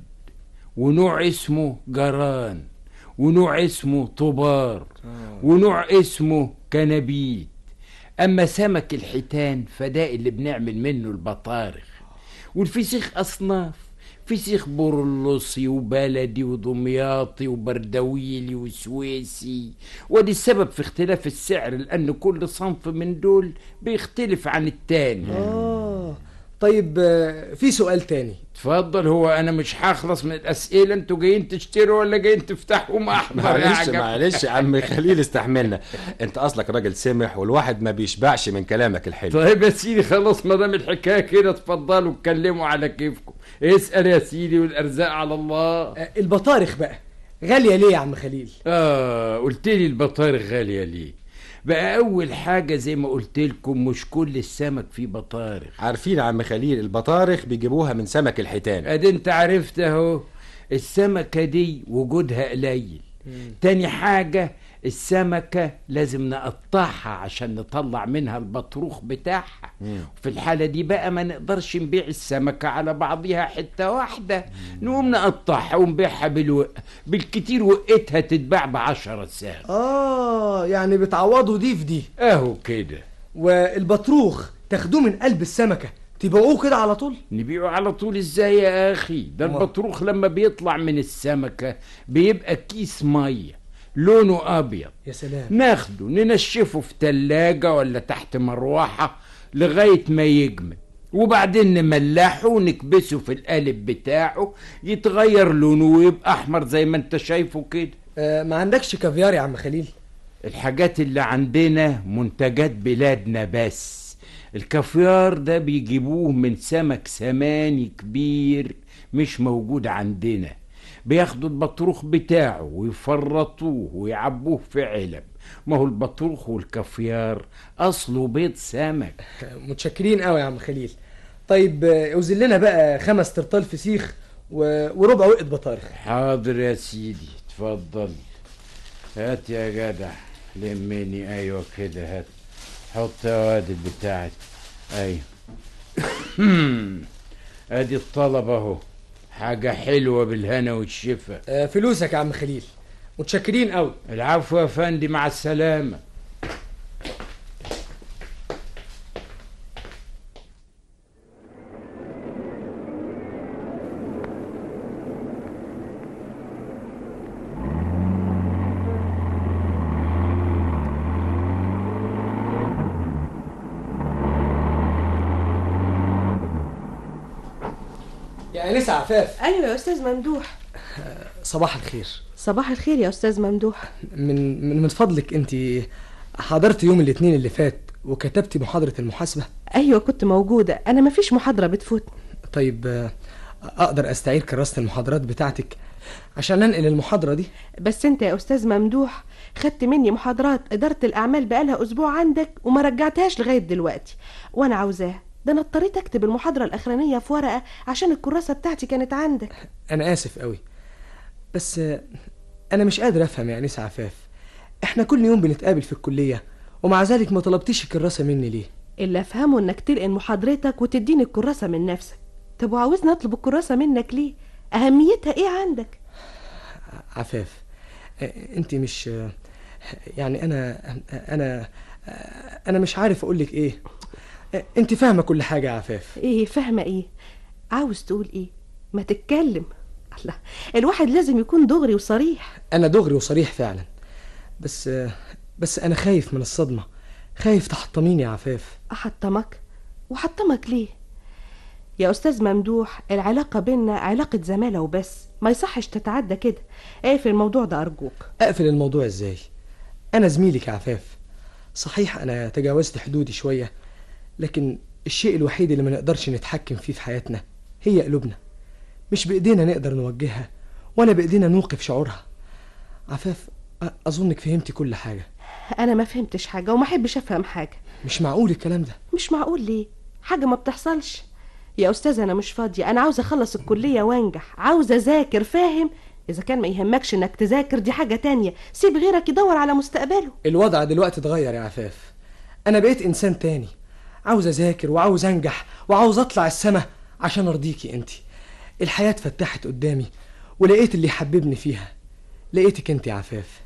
ونوع اسمه جران ونوع اسمه طبار ونوع اسمه كنبيت أما سمك الحيتان فده اللي بنعمل منه البطارخ والفسيخ أصناف فسيخ برلصي وبلدي ودمياطي وبردويلي وسويسي ودي السبب في اختلاف السعر لأن كل صنف من دول بيختلف عن التاني اه طيب آه، في سؤال تاني اتفضل هو انا مش هخلص من الاسئله انتوا جايين تشتروا ولا جايين تفتحوا محضر يا معلش عجب؟ معلش يا عم خليل استحملنا انت اصلك راجل سمح والواحد ما بيشبعش من كلامك الحلو طيب يا سيدي خلاص ما دام الحكايه كده اتفضلوا اتكلموا على كيفكم اسال يا سيدي والارزاق على الله البطارخ بقى غالية ليه يا عم خليل اه قلت لي البطارخ غاليه ليه بقى اول حاجه زي ما قلت لكم مش كل السمك فيه بطارخ عارفين يا عم خليل البطارخ بيجيبوها من سمك الحيتان ادي انت عرفت اهو السمكه دي وجودها قليل تاني حاجة السمكة لازم نقطعها عشان نطلع منها البطروخ بتاعها في الحالة دي بقى ما نقدرش نبيع السمكة على بعضها حتة واحدة نقوم نقطعها ونبيعها بالوق بالكتير وقتها تتباع بعشرة ساغ اه يعني بتعوضوا دي في دي اهو كده والبطروخ تاخدوه من قلب السمكة تبيعوه كده على طول نبيعه على طول ازاي يا اخي ده البطروخ لما بيطلع من السمكة بيبقى كيس مية لونه ابيض يا سلام ناخده ننشفه في تلاجة ولا تحت مروحة لغاية ما يجمد وبعدين نملحه ونكبسه في القالب بتاعه يتغير لونه ويبقى احمر زي ما انت شايفه كده آه ما عندكش كافيار يا عم خليل الحاجات اللي عندنا منتجات بلادنا بس الكافيار ده بيجيبوه من سمك سماني كبير مش موجود عندنا بياخدوا البطروخ بتاعه ويفرطوه ويعبوه في علب ما هو البطروخ والكافيار اصله بيض سمك متشكرين قوي يا عم خليل طيب آه، اوزن لنا بقى خمس ترطال فسيخ و... وربع وقت بطارخ حاضر يا سيدي اتفضل هات يا جدع لمني ايوه كده هات حط وادي بتاعك ايوه ادي الطلب اهو حاجة حلوة بالهنا والشفا آه فلوسك يا عم خليل متشكرين قوي العفو يا فندي مع السلامة يا انسه عفاف ايوه يا استاذ ممدوح صباح الخير صباح الخير يا استاذ ممدوح من من, من فضلك انت حضرت يوم الاثنين اللي فات وكتبتي محاضرة المحاسبة ايوه كنت موجوده انا مفيش محاضره بتفوت طيب آه، اقدر استعير كراسه المحاضرات بتاعتك عشان انقل المحاضره دي بس انت يا استاذ ممدوح خدت مني محاضرات اداره الاعمال بقالها اسبوع عندك وما رجعتهاش لغايه دلوقتي وانا عاوزاها ده انا اضطريت اكتب المحاضره الاخرانيه في ورقه عشان الكراسه بتاعتي كانت عندك انا اسف قوي بس آه، انا مش قادر افهم يا انسه عفاف احنا كل يوم بنتقابل في الكليه ومع ذلك ما طلبتيش الكراسه مني ليه اللي افهمه انك تلقن محاضرتك وتديني الكراسه من نفسك طب وعاوزني اطلب الكراسه منك ليه اهميتها ايه عندك عفاف انت مش آه، يعني انا انا آه، انا مش عارف اقول لك ايه آه، انت فاهمه كل حاجه يا عفاف ايه فاهمه ايه عاوز تقول ايه ما تتكلم الله الواحد لازم يكون دغري وصريح انا دغري وصريح فعلا بس آه، بس انا خايف من الصدمه خايف تحطميني يا عفاف احطمك وحطمك ليه يا استاذ ممدوح العلاقه بينا علاقه زماله وبس ما يصحش تتعدى كده اقفل الموضوع ده ارجوك اقفل الموضوع ازاي انا زميلك يا عفاف صحيح انا تجاوزت حدودي شويه لكن الشيء الوحيد اللي ما نقدرش نتحكم فيه في حياتنا هي قلوبنا مش بايدينا نقدر نوجهها ولا بايدينا نوقف شعورها عفاف أ- اظنك فهمتي كل حاجه انا ما فهمتش حاجه وما احبش افهم حاجه مش معقول الكلام ده مش معقول ليه حاجه ما بتحصلش يا استاذ انا مش فاضيه انا عاوزه اخلص الكليه وانجح عاوزه اذاكر فاهم اذا كان ما يهمكش انك تذاكر دي حاجه تانية سيب غيرك يدور على مستقبله الوضع دلوقتي اتغير يا عفاف انا بقيت انسان تاني عاوز اذاكر وعاوز انجح وعاوز اطلع السما عشان ارضيكي انت الحياه اتفتحت قدامي ولقيت اللي يحببني فيها لقيتك انت يا عفاف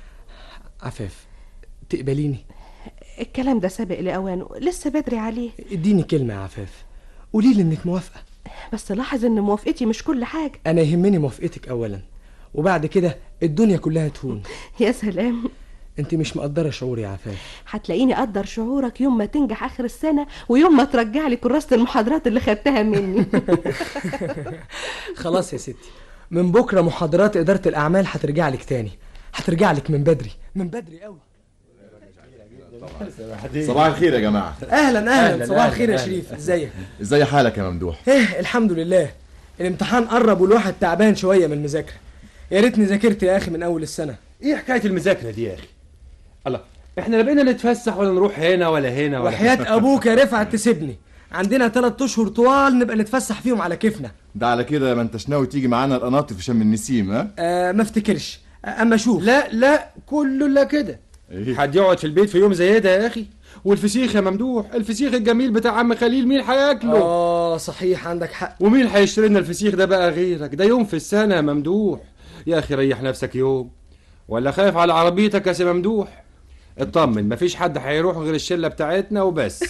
عفاف تقبليني الكلام ده سابق لاوانه لسه بدري عليه اديني كلمه يا عفاف قولي لي انك موافقه بس لاحظ ان موافقتي مش كل حاجه انا يهمني موافقتك اولا وبعد كده الدنيا كلها تهون يا سلام انت مش مقدره شعوري يا عفاف هتلاقيني اقدر شعورك يوم ما تنجح اخر السنه ويوم ما ترجع لي كراسه المحاضرات اللي خدتها مني خلاص يا ستي من بكره محاضرات اداره الاعمال هترجع لك تاني هترجع لك من بدري من بدري قوي صباح الخير يا جماعة اهلا اهلا صباح الخير يا شريف ازيك ازاي حالك يا ممدوح ايه الحمد لله الامتحان قرب والواحد تعبان شويه من المذاكره يا ريتني ذاكرت يا اخي من اول السنه ايه حكايه المذاكره دي يا اخي الله احنا لا بقينا نتفسح ولا نروح هنا ولا هنا ولا وحياه ابوك يا رفعت تسيبني عندنا ثلاث اشهر طوال نبقى نتفسح فيهم على كيفنا ده على كده ما انتش ناوي تيجي معانا القناطر في شم النسيم ها آه ما افتكرش آه اما شوف لا لا كله لا كده حد يقعد في البيت في يوم زي ده يا اخي والفسيخ يا ممدوح الفسيخ الجميل بتاع عم خليل مين هياكله اه صحيح عندك حق ومين هيشتري لنا الفسيخ ده بقى غيرك ده يوم في السنه يا ممدوح يا اخي ريح نفسك يوم ولا خايف على عربيتك يا سي ممدوح اطمن مفيش حد هيروح غير الشله بتاعتنا وبس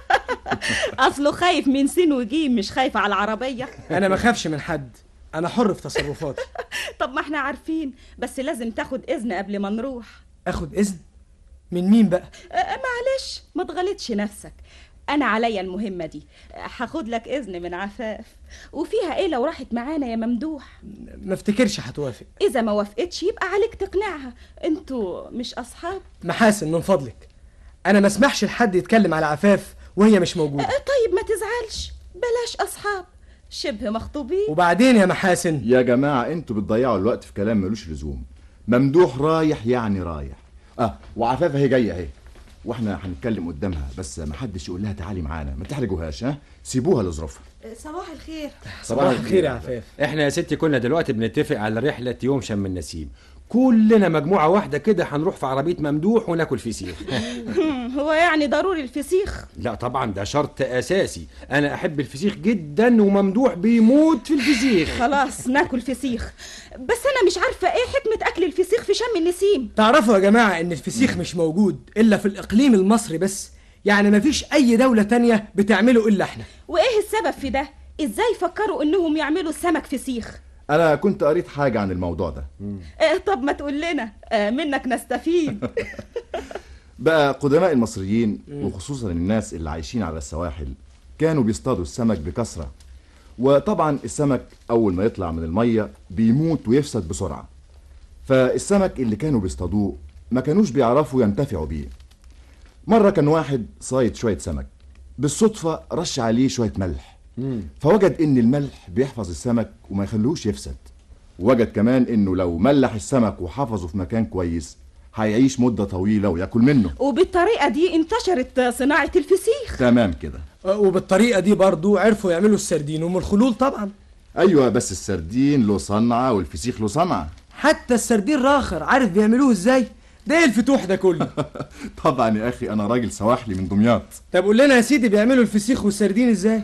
اصله خايف من سين وجيم مش خايف على العربيه انا ما خافش من حد انا حر في تصرفاتي طب ما احنا عارفين بس لازم تاخد اذن قبل ما نروح اخد اذن من مين بقى أه معلش ما تغلطش نفسك انا عليا المهمه دي أه، هاخد لك اذن من عفاف وفيها ايه لو راحت معانا يا ممدوح ما افتكرش هتوافق اذا ما وافقتش يبقى عليك تقنعها انتوا مش اصحاب محاسن من فضلك انا ما اسمحش لحد يتكلم على عفاف وهي مش موجوده أه، طيب ما تزعلش بلاش اصحاب شبه مخطوبين وبعدين يا محاسن يا جماعة انتوا بتضيعوا الوقت في كلام ملوش لزوم ممدوح رايح يعني رايح اه وعفافة هي جاية اهي واحنا هنتكلم قدامها بس ما حدش يقول لها تعالي معانا ما تحرجوهاش ها سيبوها لظروفها صباح الخير صباح الخير يا عفاف احنا يا ستي كنا دلوقتي بنتفق على رحله يوم شم النسيم كلنا مجموعه واحده كده هنروح في عربيه ممدوح وناكل فسيخ هو يعني ضروري الفسيخ لا طبعا ده شرط اساسي انا احب الفسيخ جدا وممدوح بيموت في الفسيخ خلاص ناكل فسيخ بس انا مش عارفه ايه حكمه اكل الفسيخ في شم النسيم تعرفوا يا جماعه ان الفسيخ مش موجود الا في الاقليم المصري بس يعني مفيش اي دوله تانية بتعمله الا احنا وايه السبب في ده ازاي فكروا انهم يعملوا السمك فسيخ انا كنت قريت حاجة عن الموضوع ده إيه طب ما تقول لنا آه منك نستفيد بقى قدماء المصريين وخصوصا الناس اللي عايشين على السواحل كانوا بيصطادوا السمك بكثرة وطبعا السمك أول ما يطلع من المية بيموت ويفسد بسرعة فالسمك اللي كانوا بيصطادوه ما كانوش بيعرفوا ينتفعوا بيه مرة كان واحد صايد شوية سمك بالصدفة رش عليه شوية ملح فوجد ان الملح بيحفظ السمك وما يخلوش يفسد وجد كمان انه لو ملح السمك وحفظه في مكان كويس هيعيش مدة طويلة وياكل منه وبالطريقة دي انتشرت صناعة الفسيخ تمام كده وبالطريقة دي برضو عرفوا يعملوا السردين ومن الخلول طبعا ايوه بس السردين له صنعة والفسيخ له صنعة حتى السردين راخر عارف بيعملوه ازاي ده ايه الفتوح ده كله طبعا يا اخي انا راجل سواحلي من دمياط طب قول لنا يا سيدي بيعملوا الفسيخ والسردين ازاي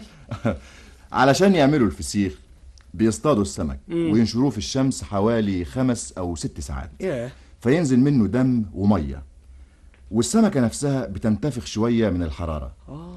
علشان يعملوا الفسيخ بيصطادوا السمك مم. وينشروه في الشمس حوالي خمس او ست ساعات ياه فينزل منه دم وميه والسمكه نفسها بتنتفخ شويه من الحراره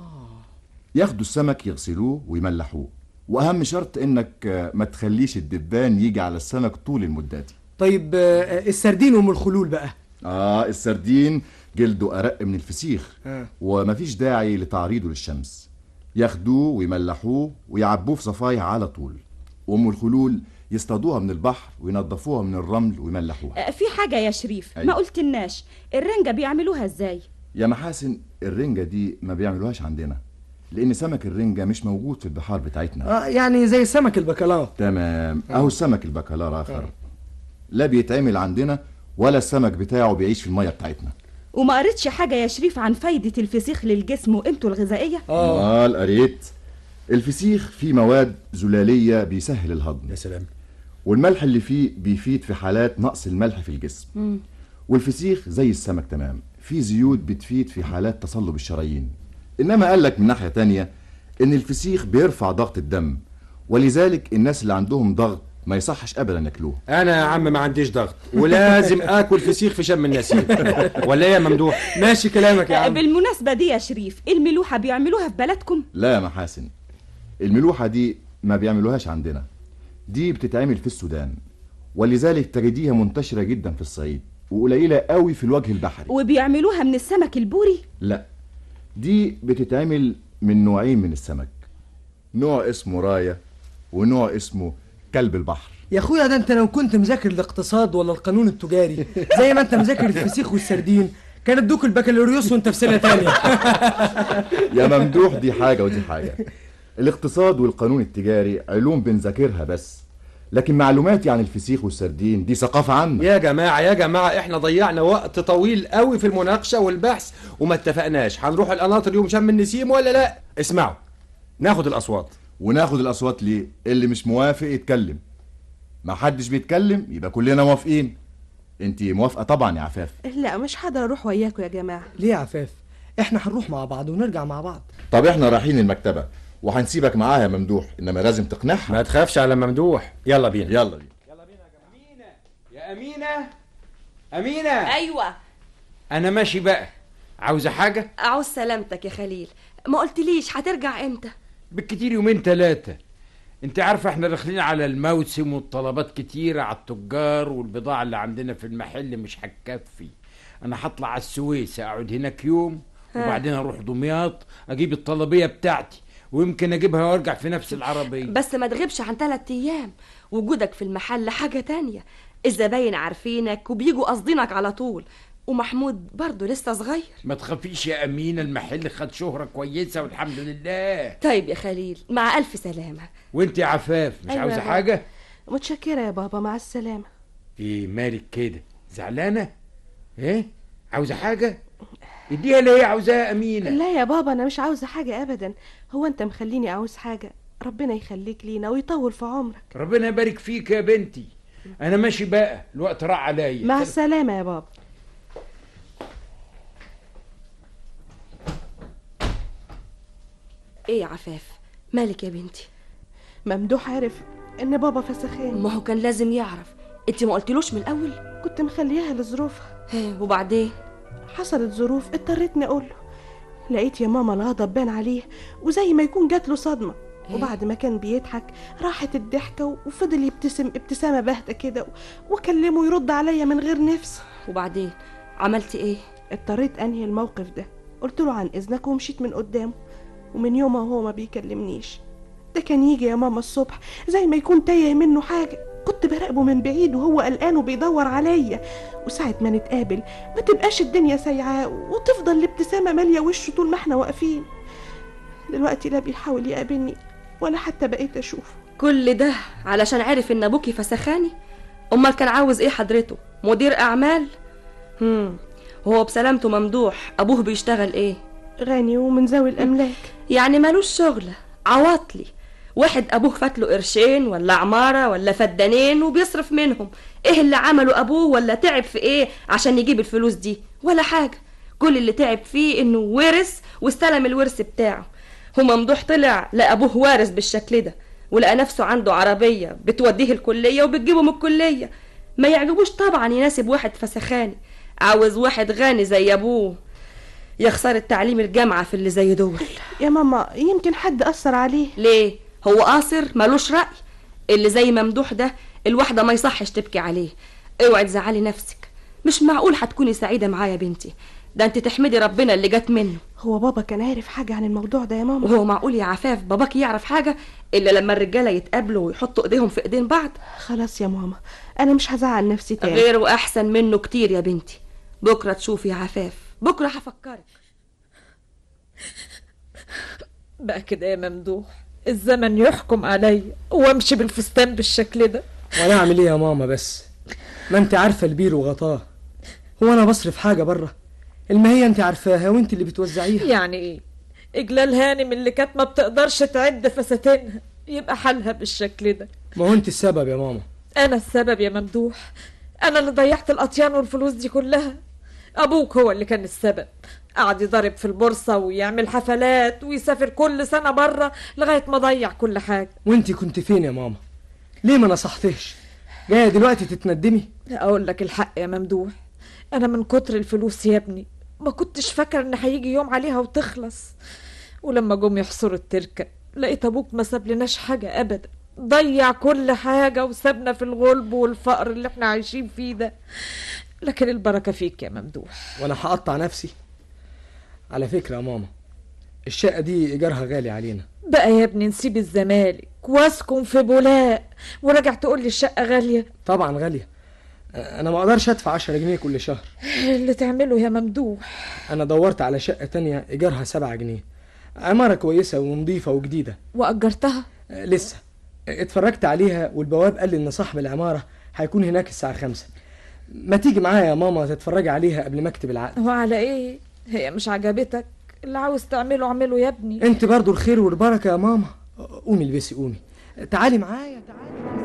ياخدوا السمك يغسلوه ويملحوه واهم شرط انك آه، ما تخليش الدبان يجي على السمك طول المده دي طيب آه، السردين وام الخلول بقى اه السردين جلده ارق من الفسيخ آه. ومفيش داعي لتعريضه للشمس ياخدوه ويملحوه ويعبوه في صفايح على طول وام الخلول يصطادوها من البحر وينضفوها من الرمل ويملحوها آه، في حاجة يا شريف أيوة. ما قلتلناش الرنجة بيعملوها ازاي يا محاسن الرنجة دي ما بيعملوهاش عندنا لأن سمك الرنجة مش موجود في البحار بتاعتنا اه يعني زي سمك البكالاه تمام أهو السمك البكالار آخر لا بيتعمل عندنا ولا السمك بتاعه بيعيش في المية بتاعتنا وما قريتش حاجة يا شريف عن فايدة الفسيخ للجسم وقيمته الغذائية آه قريت الفسيخ فيه مواد زلالية بيسهل الهضم يا سلام والملح اللي فيه بيفيد في حالات نقص الملح في الجسم مم. والفسيخ زي السمك تمام في زيوت بتفيد في حالات تصلب الشرايين انما قال لك من ناحيه تانية ان الفسيخ بيرفع ضغط الدم ولذلك الناس اللي عندهم ضغط ما يصحش ابدا ياكلوه انا يا عم ما عنديش ضغط ولازم اكل فسيخ في شم النسيم ولا ايه يا ممدوح ماشي كلامك آه، بالمناسبة دي يا شريف الملوحة بيعملوها في بلدكم لا يا محاسن الملوحه دي ما بيعملوهاش عندنا دي بتتعمل في السودان ولذلك تجديها منتشره جدا في الصعيد وقليله قوي في الوجه البحري وبيعملوها من السمك البوري لا دي بتتعمل من نوعين من السمك نوع اسمه راية ونوع اسمه كلب البحر يا اخويا ده انت لو كنت مذاكر الاقتصاد ولا القانون التجاري زي ما انت مذاكر الفسيخ والسردين كان ادوك البكالوريوس وانت في سنه تانية يا ممدوح دي حاجة ودي حاجة الاقتصاد والقانون التجاري علوم بنذاكرها بس لكن معلوماتي عن الفسيخ والسردين دي ثقافة عامة يا جماعة يا جماعة احنا ضيعنا وقت طويل قوي في المناقشة والبحث وما اتفقناش هنروح القناطر يوم شم النسيم ولا لا اسمعوا ناخد الأصوات وناخد الأصوات ليه اللي مش موافق يتكلم ما حدش بيتكلم يبقى كلنا موافقين انت موافقة طبعا يا عفاف لا مش هقدر اروح وياكم يا جماعه ليه يا عفاف احنا هنروح مع بعض ونرجع مع بعض طب احنا رايحين المكتبة وهنسيبك معاها يا ممدوح انما لازم تقنعها ما تخافش على ممدوح يلا بينا يلا بينا يا أمينة أمينة ايوه أنا ماشي بقى عاوزة حاجة عاوز سلامتك يا خليل ما قلتليش هترجع امتى بالكتير يومين ثلاثة انت عارفة احنا داخلين على الموسم والطلبات كتيرة على التجار والبضاعة اللي عندنا في المحل مش هتكفي انا هطلع على السويس اقعد هناك يوم ها. وبعدين اروح دمياط اجيب الطلبية بتاعتي ويمكن اجيبها وارجع في نفس العربية بس ما تغيبش عن ثلاث ايام وجودك في المحل حاجة تانية الزباين عارفينك وبيجوا قاصدينك على طول ومحمود برضه لسه صغير ما تخافيش يا أمينة المحل خد شهرة كويسة والحمد لله طيب يا خليل مع ألف سلامة وانت يا عفاف مش أيوة عاوزة يا بابا. حاجة متشكره يا بابا مع السلامه ايه مالك كده زعلانة ايه عاوزة حاجة اديها اللي هي عاوزاها يا أمينة لا يا بابا انا مش عاوزه حاجه ابدا هو انت مخليني عاوز حاجه ربنا يخليك لينا ويطول في عمرك ربنا يبارك فيك يا بنتي انا ماشي بقى الوقت راح عليا مع السلامه يا بابا ايه يا عفاف مالك يا بنتي ممدوح عارف ان بابا فسخان ما هو كان لازم يعرف انت ما قلتلوش من الاول كنت مخليها لظروفها وبعدين حصلت ظروف اضطريتني اقول له لقيت يا ماما الغضب بان عليه وزي ما يكون جات له صدمه وبعد ما كان بيضحك راحت الضحكه وفضل يبتسم ابتسامه باهته كده واكلمه يرد عليا من غير نفس وبعدين عملتي ايه اضطريت انهي الموقف ده قلت له عن اذنك ومشيت من قدامه ومن يومها هو ما بيكلمنيش ده كان يجي يا ماما الصبح زي ما يكون تايه منه حاجه كنت براقبه من بعيد وهو قلقان وبيدور عليا وساعة ما نتقابل ما تبقاش الدنيا سايعاه وتفضل الابتسامة مالية وشه طول ما احنا واقفين دلوقتي لا بيحاول يقابلني ولا حتى بقيت اشوفه كل ده علشان عرف ان ابوكي فسخاني امال كان عاوز ايه حضرته مدير اعمال هم هو بسلامته ممدوح ابوه بيشتغل ايه غني ومن ذوي الاملاك يعني مالوش شغلة عواطلي واحد ابوه فات له قرشين ولا عمارة ولا فدانين وبيصرف منهم ايه اللي عمله ابوه ولا تعب في ايه عشان يجيب الفلوس دي ولا حاجة كل اللي تعب فيه انه ورث واستلم الورث بتاعه هو ممدوح طلع لقى ابوه وارث بالشكل ده ولقى نفسه عنده عربية بتوديه الكلية وبتجيبه من الكلية ما يعجبوش طبعا يناسب واحد فسخاني عاوز واحد غني زي ابوه يخسر التعليم الجامعة في اللي زي دول يا ماما يمكن حد أثر عليه ليه هو قاصر ملوش رأي اللي زي ممدوح ده الواحدة ما يصحش تبكي عليه اوعي تزعلي نفسك مش معقول هتكوني سعيدة معايا يا بنتي ده انت تحمدي ربنا اللي جت منه هو بابا كان عارف حاجة عن الموضوع ده يا ماما وهو معقول يا عفاف باباك يعرف حاجة إلا لما الرجالة يتقابلوا ويحطوا إيديهم في إيدين بعض خلاص يا ماما أنا مش هزعل نفسي تاني غير وأحسن منه كتير يا بنتي بكرة تشوفي يا عفاف بكرة هفكرك بقى كده يا ممدوح الزمن يحكم عليا وامشي بالفستان بالشكل ده وانا اعمل ايه يا ماما بس ما انت عارفه البير وغطاه هو انا بصرف حاجه بره الماهيه انت عارفاها وانت اللي بتوزعيها يعني ايه اجلال هانم اللي كانت ما بتقدرش تعد فساتينها يبقى حالها بالشكل ده ما هو انت السبب يا ماما انا السبب يا ممدوح انا اللي ضيعت الاطيان والفلوس دي كلها ابوك هو اللي كان السبب قعد يضرب في البورصة ويعمل حفلات ويسافر كل سنة بره لغاية ما ضيع كل حاجة وانت كنت فين يا ماما ليه ما نصحتش جايه دلوقتي تتندمي اقول لك الحق يا ممدوح انا من كتر الفلوس يا ابني ما كنتش فاكر ان هيجي يوم عليها وتخلص ولما جم يحصروا التركة لقيت ابوك ما سابلناش حاجة ابدا ضيع كل حاجة وسابنا في الغلب والفقر اللي احنا عايشين فيه ده لكن البركة فيك يا ممدوح وانا هقطع نفسي على فكره يا ماما الشقه دي ايجارها غالي علينا بقى يا ابني نسيب الزمالك واسكن في بولاق وراجع تقول لي الشقة غالية طبعا غاليه انا ما اقدرش ادفع 10 جنيه كل شهر اللي تعمله يا ممدوح انا دورت على شقه تانية ايجارها 7 جنيه عماره كويسه ونظيفه وجديده واجرتها آه، لسه اتفرجت عليها والبواب قال لي ان صاحب العماره هيكون هناك الساعه 5 ما تيجي معايا يا ماما تتفرجي عليها قبل ما اكتب العقد وعلى ايه هي مش عجبتك اللي عاوز تعمله اعمله يا ابني انت برضو الخير والبركه يا ماما قومي البسي قومي تعالي معايا تعالي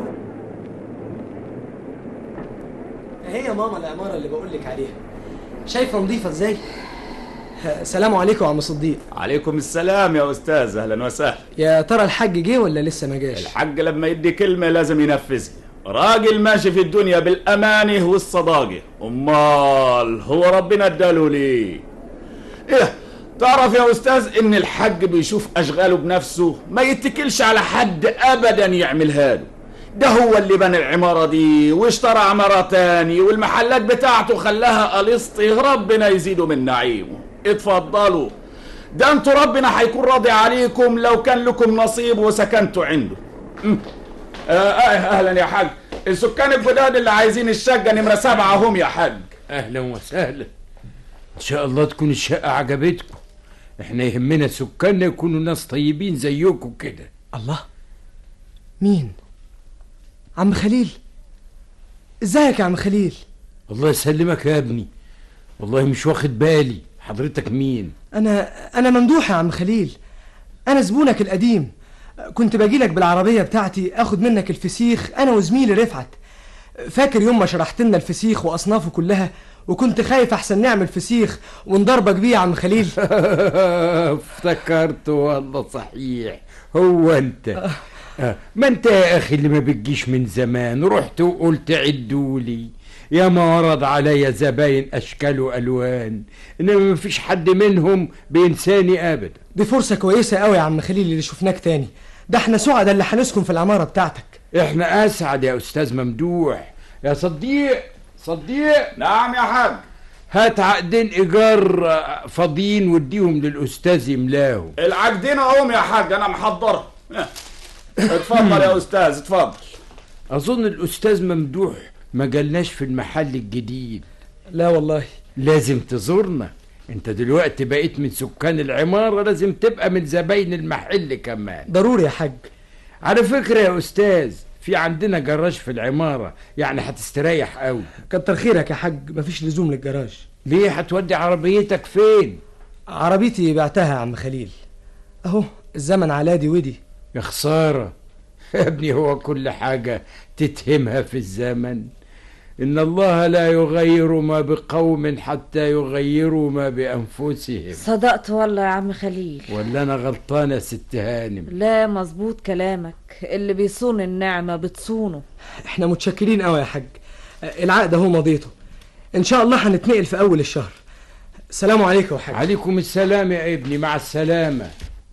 هي يا ماما العماره اللي بقول لك عليها شايفه نظيفه ازاي سلام عليكم يا عم صديق عليكم السلام يا استاذ اهلا وسهلا يا ترى الحاج جه ولا لسه ما جاش الحاج لما يدي كلمه لازم ينفذها راجل ماشي في الدنيا بالامانه والصداقه امال هو ربنا اداله ليه ايه تعرف يا استاذ ان الحاج بيشوف اشغاله بنفسه ما يتكلش على حد ابدا يعملها له ده هو اللي بنى العمارة دي واشترى عمارة تاني والمحلات بتاعته خلاها قليسطي ربنا يزيده من نعيمه اتفضلوا ده انتوا ربنا هيكون راضي عليكم لو كان لكم نصيب وسكنتوا عنده ام. آه آه اهلا يا حاج السكان الجداد اللي عايزين الشقة نمرة سبعة هم يا حاج اهلا وسهلا ان شاء الله تكون الشقه عجبتكم احنا يهمنا سكاننا يكونوا ناس طيبين زيكم كده الله مين عم خليل ازيك يا عم خليل الله يسلمك يا ابني والله مش واخد بالي حضرتك مين انا انا ممدوح يا عم خليل انا زبونك القديم كنت باجيلك بالعربيه بتاعتي اخد منك الفسيخ انا وزميلي رفعت فاكر يوم ما شرحت لنا الفسيخ واصنافه كلها وكنت خايف احسن نعمل فسيخ ونضربك بيه يا عم خليل افتكرت والله صحيح هو انت آه، ما انت يا اخي اللي ما بتجيش من زمان رحت وقلت عدوا لي يا ما ورد عليا زباين اشكال والوان انما ما فيش حد منهم بينساني ابدا دي فرصه كويسه قوي يا عم خليل اللي شفناك تاني ده احنا سعداء اللي هنسكن في العماره بتاعتك احنا اسعد يا استاذ ممدوح يا صديق صديق نعم يا حاج هات عقدين ايجار آه، فاضيين واديهم للاستاذ يملاهم العقدين اهم يا حاج انا محضرها اه. اتفضل يا استاذ اتفضل اظن الاستاذ ممدوح ما جالناش في المحل الجديد لا والله لازم تزورنا انت دلوقتي بقيت من سكان العمارة لازم تبقى من زباين المحل كمان ضروري يا حاج على فكرة يا أستاذ في عندنا جراج في العمارة يعني هتستريح قوي كتر خيرك يا حاج مفيش لزوم للجراج ليه هتودي عربيتك فين عربيتي بعتها يا عم خليل اهو الزمن على دي ودي يا خسارة يا ابني هو كل حاجة تتهمها في الزمن إن الله لا يغير ما بقوم حتى يغيروا ما بأنفسهم صدقت والله يا عم خليل ولا أنا غلطان يا ست هانم لا مظبوط كلامك اللي بيصون النعمة بتصونه احنا متشكرين قوي يا حاج العقد اهو مضيته ان شاء الله هنتنقل في اول الشهر سلام عليكم يا حاج عليكم السلام يا ابني مع السلامة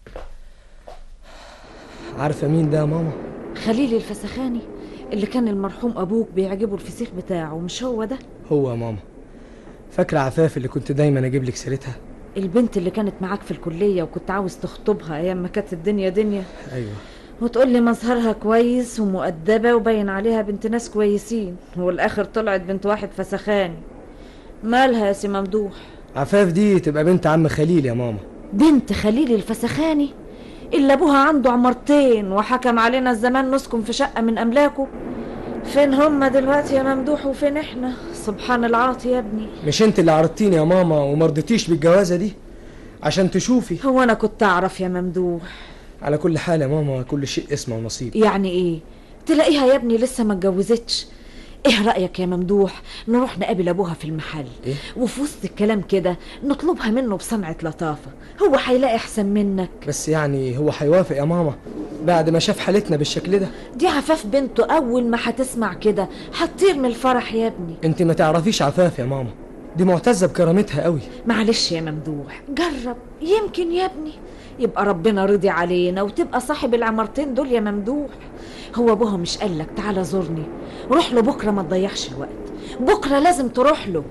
عارفه مين ده يا ماما خليل الفسخاني اللي كان المرحوم ابوك بيعجبه الفسيخ بتاعه مش هو ده هو يا ماما فاكره عفاف اللي كنت دايما اجيب لك سيرتها البنت اللي كانت معاك في الكلية وكنت عاوز تخطبها ايام ما كانت الدنيا دنيا ايوه وتقول لي مظهرها كويس ومؤدبة وباين عليها بنت ناس كويسين والاخر طلعت بنت واحد فسخاني مالها يا سي ممدوح عفاف دي تبقى بنت عم خليل يا ماما بنت خليل الفسخاني اللي ابوها عنده عمارتين وحكم علينا الزمان نسكن في شقة من املاكه فين هما دلوقتي يا ممدوح وفين احنا سبحان العاطي يا ابني مش انت اللي عرضتيني يا ماما ومرضتيش بالجوازه دي عشان تشوفي هو انا كنت اعرف يا ممدوح على كل حال يا ماما كل شيء اسمه ونصيب يعني ايه تلاقيها يا ابني لسه ما اتجوزتش ايه رأيك يا ممدوح نروح نقابل ابوها في المحل إيه؟ وفي وسط الكلام كده نطلبها منه بصنعة لطافة هو هيلاقي احسن منك بس يعني هو هيوافق يا ماما بعد ما شاف حالتنا بالشكل ده دي عفاف بنته اول ما هتسمع كده هتطير من الفرح يا ابني انت ما تعرفيش عفاف يا ماما دي معتزه بكرامتها قوي معلش يا ممدوح جرب يمكن يا ابني يبقى ربنا رضي علينا وتبقى صاحب العمارتين دول يا ممدوح هو ابوها مش قالك تعالى زورني روح له بكره ما تضيعش الوقت بكره لازم تروح له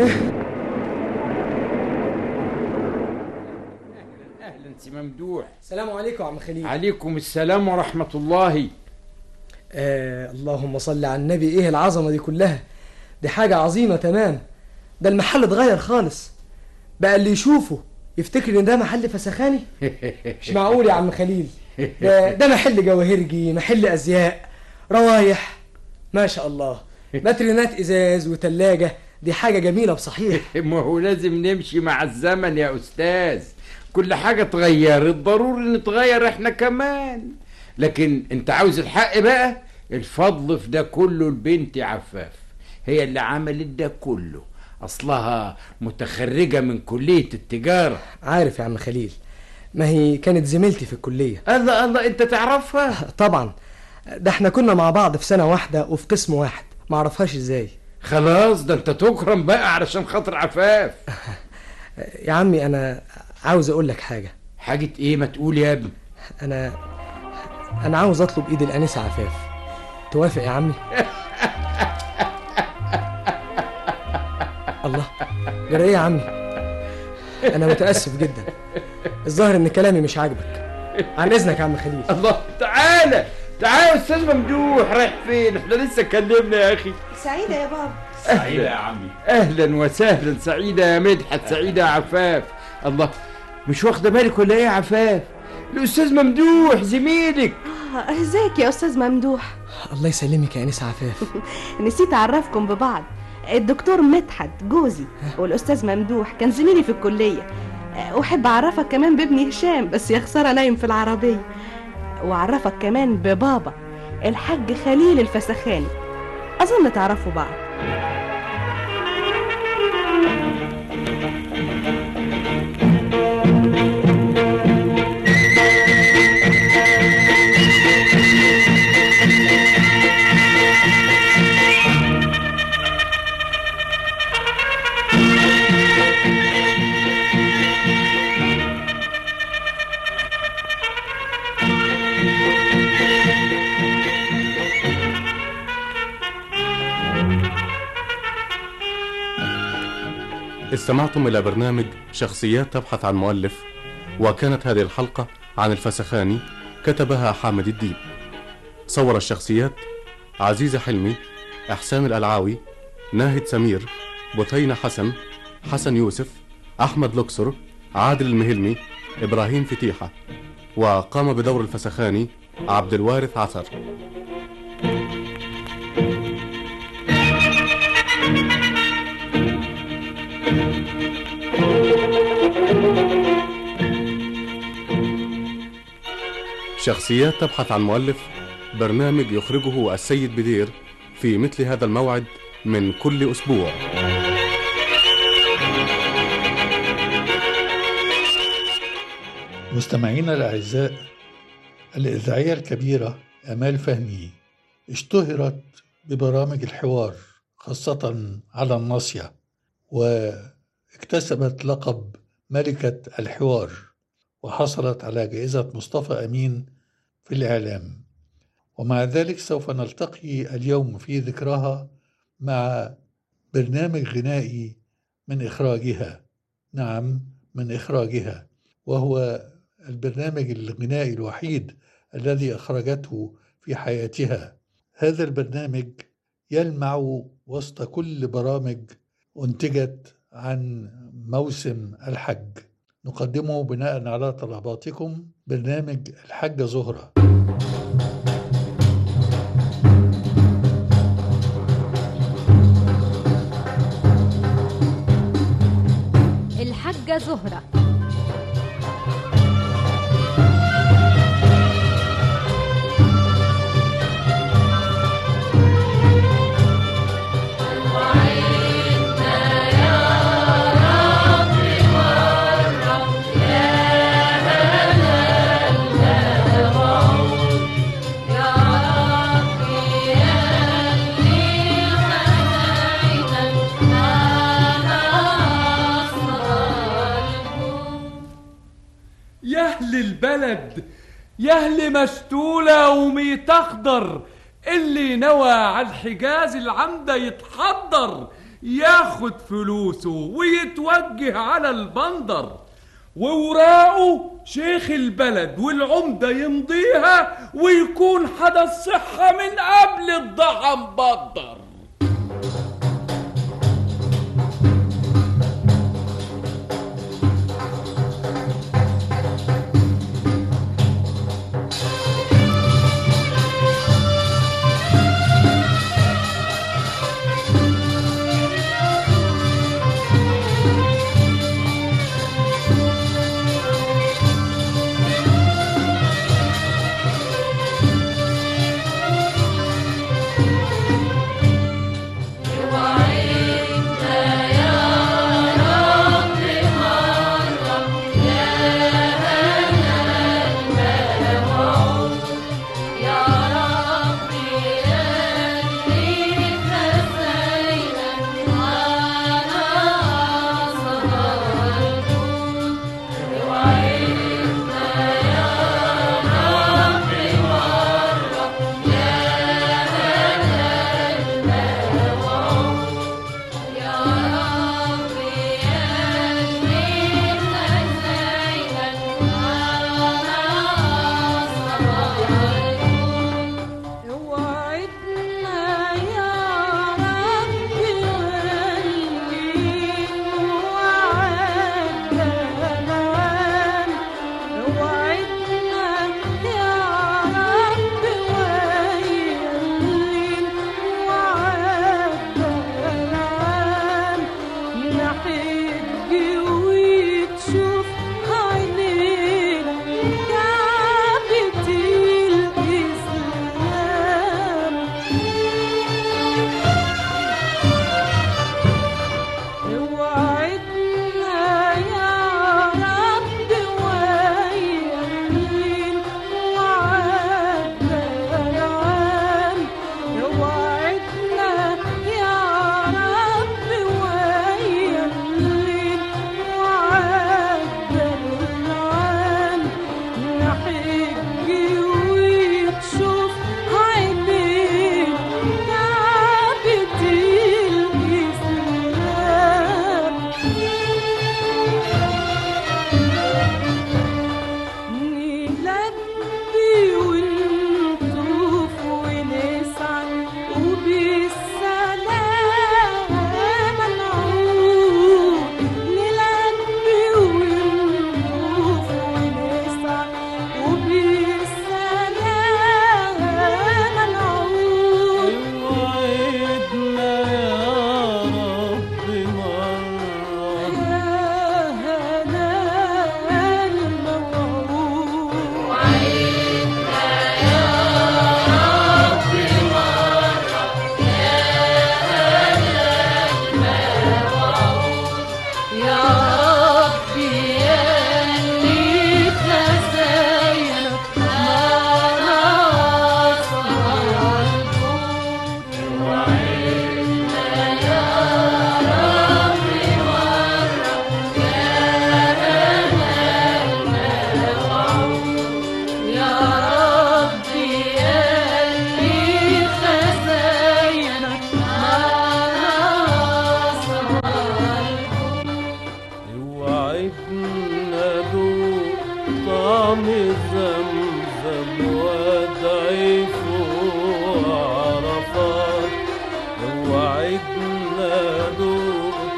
أهلا سي ممدوح السلام عليكم يا عم خليل عليكم السلام ورحمة الله آه اللهم صل على النبي ايه العظمه دي كلها دي حاجه عظيمه تمام ده المحل اتغير خالص بقى اللي يشوفه يفتكر ان ده محل فسخاني مش معقول يا عم خليل ده, ده محل جواهرجي محل ازياء روايح ما شاء الله باترينات ازاز وتلاجة دي حاجة جميلة بصحيح ما هو لازم نمشي مع الزمن يا أستاذ كل حاجة اتغيرت ضروري نتغير احنا كمان لكن انت عاوز الحق بقى الفضل في ده كله لبنتي عفاف هي اللي عملت ده كله أصلها متخرجة من كلية التجارة عارف يا عم خليل ما هي كانت زميلتي في الكلية الله الله انت تعرفها طبعا ده احنا كنا مع بعض في سنة واحدة وفي قسم واحد ما اعرفهاش ازاي خلاص ده انت تكرم بقى علشان خاطر عفاف يا عمي انا عاوز اقول لك حاجة حاجة ايه ما تقول يا ابني انا انا عاوز اطلب ايد الانسة عفاف توافق يا عمي الله جرى ايه يا عمي انا متاسف جدا الظاهر ان كلامي مش عاجبك عن اذنك يا عم خليل الله تعالى تعالى يا استاذ ممدوح رايح فين احنا لسه اتكلمنا يا اخي سعيدة يا بابا سعيدة يا عمي اهلا وسهلا سعيدة يا مدحت سعيدة يا عفاف الله مش واخده بالك ولا ايه يا عفاف الاستاذ ممدوح زميلك آه، ازيك يا استاذ ممدوح الله يسلمك يا انسه عفاف نسيت اعرفكم ببعض الدكتور مدحت جوزي والاستاذ ممدوح كان زميلي في الكليه آه، واحب اعرفك كمان بابني هشام بس يا خساره نايم في العربيه واعرفك كمان ببابا الحاج خليل الفسخاني اظن تعرفوا بعض استمعتم إلى برنامج شخصيات تبحث عن مؤلف وكانت هذه الحلقة عن الفسخاني كتبها حامد الديب صور الشخصيات عزيزة حلمي إحسان الألعاوي ناهد سمير بثينة حسن حسن يوسف أحمد لوكسر عادل المهلمي إبراهيم فتيحة وقام بدور الفسخاني عبد الوارث عثر شخصيات تبحث عن مؤلف برنامج يخرجه السيد بدير في مثل هذا الموعد من كل أسبوع مستمعينا الأعزاء الإذاعية الكبيرة أمال فهمي اشتهرت ببرامج الحوار خاصة على الناصية واكتسبت لقب ملكة الحوار وحصلت على جائزة مصطفى أمين في الإعلام ومع ذلك سوف نلتقي اليوم في ذكراها مع برنامج غنائي من إخراجها نعم من إخراجها وهو البرنامج الغنائي الوحيد الذي أخرجته في حياتها هذا البرنامج يلمع وسط كل برامج أنتجت عن موسم الحج نقدمه بناء على طلباتكم برنامج الحجة زهرة الحاجة زهرة يا اهل البلد يا اهل مشتولة وميت اخضر اللي نوى على الحجاز العمدة يتحضر ياخد فلوسه ويتوجه على البندر ووراقه شيخ البلد والعمدة يمضيها ويكون حدا الصحة من قبل الضحى مبدر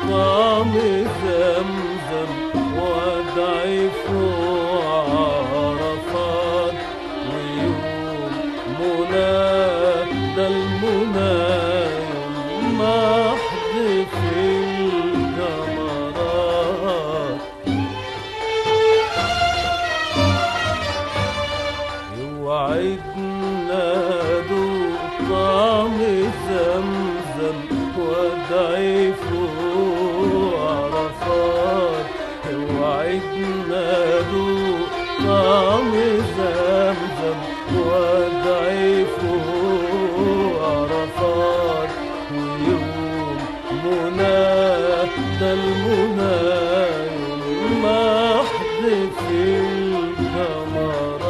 طعم زمزم وادعي فوق عرفات ويوم منى ده المنى يوم محض في الجمرات يوعدنا دوق طعم زمزم وادعي فوق عرفات يوعدنا دوق طعم زمزم وادعي فوق عرفات ويوم منى ده المنى يوم محض في الجمرات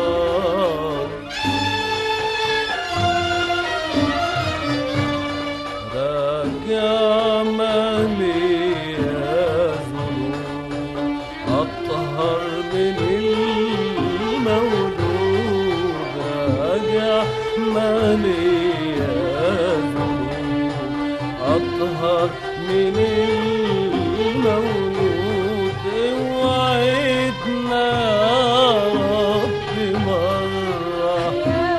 راجع مالي يا ذنوب أطهر من المولود راجع مالي يا ذنوب أطهر من المولود وعدنا رب مرة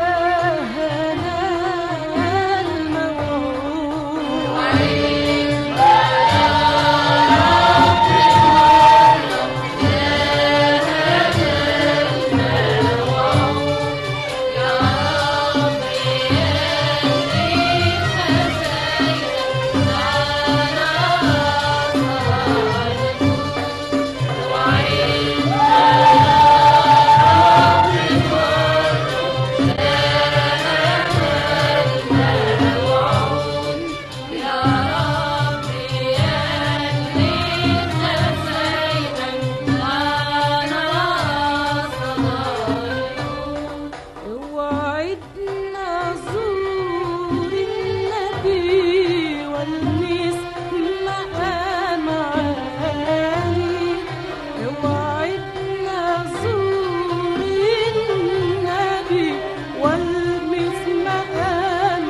وعدنا زور النبي والمس مقام عالي وعدنا زور النبي والمس مقام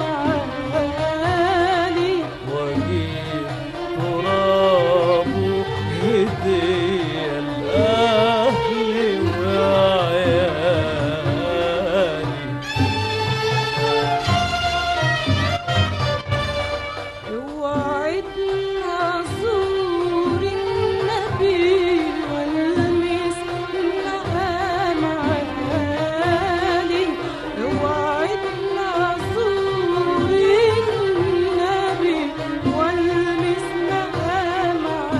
عالي واجيب ترابه هدية لأهلي وعيالي وعدنا زور النبي والمس مقام عالي وعدنا زور النبي والمس مقام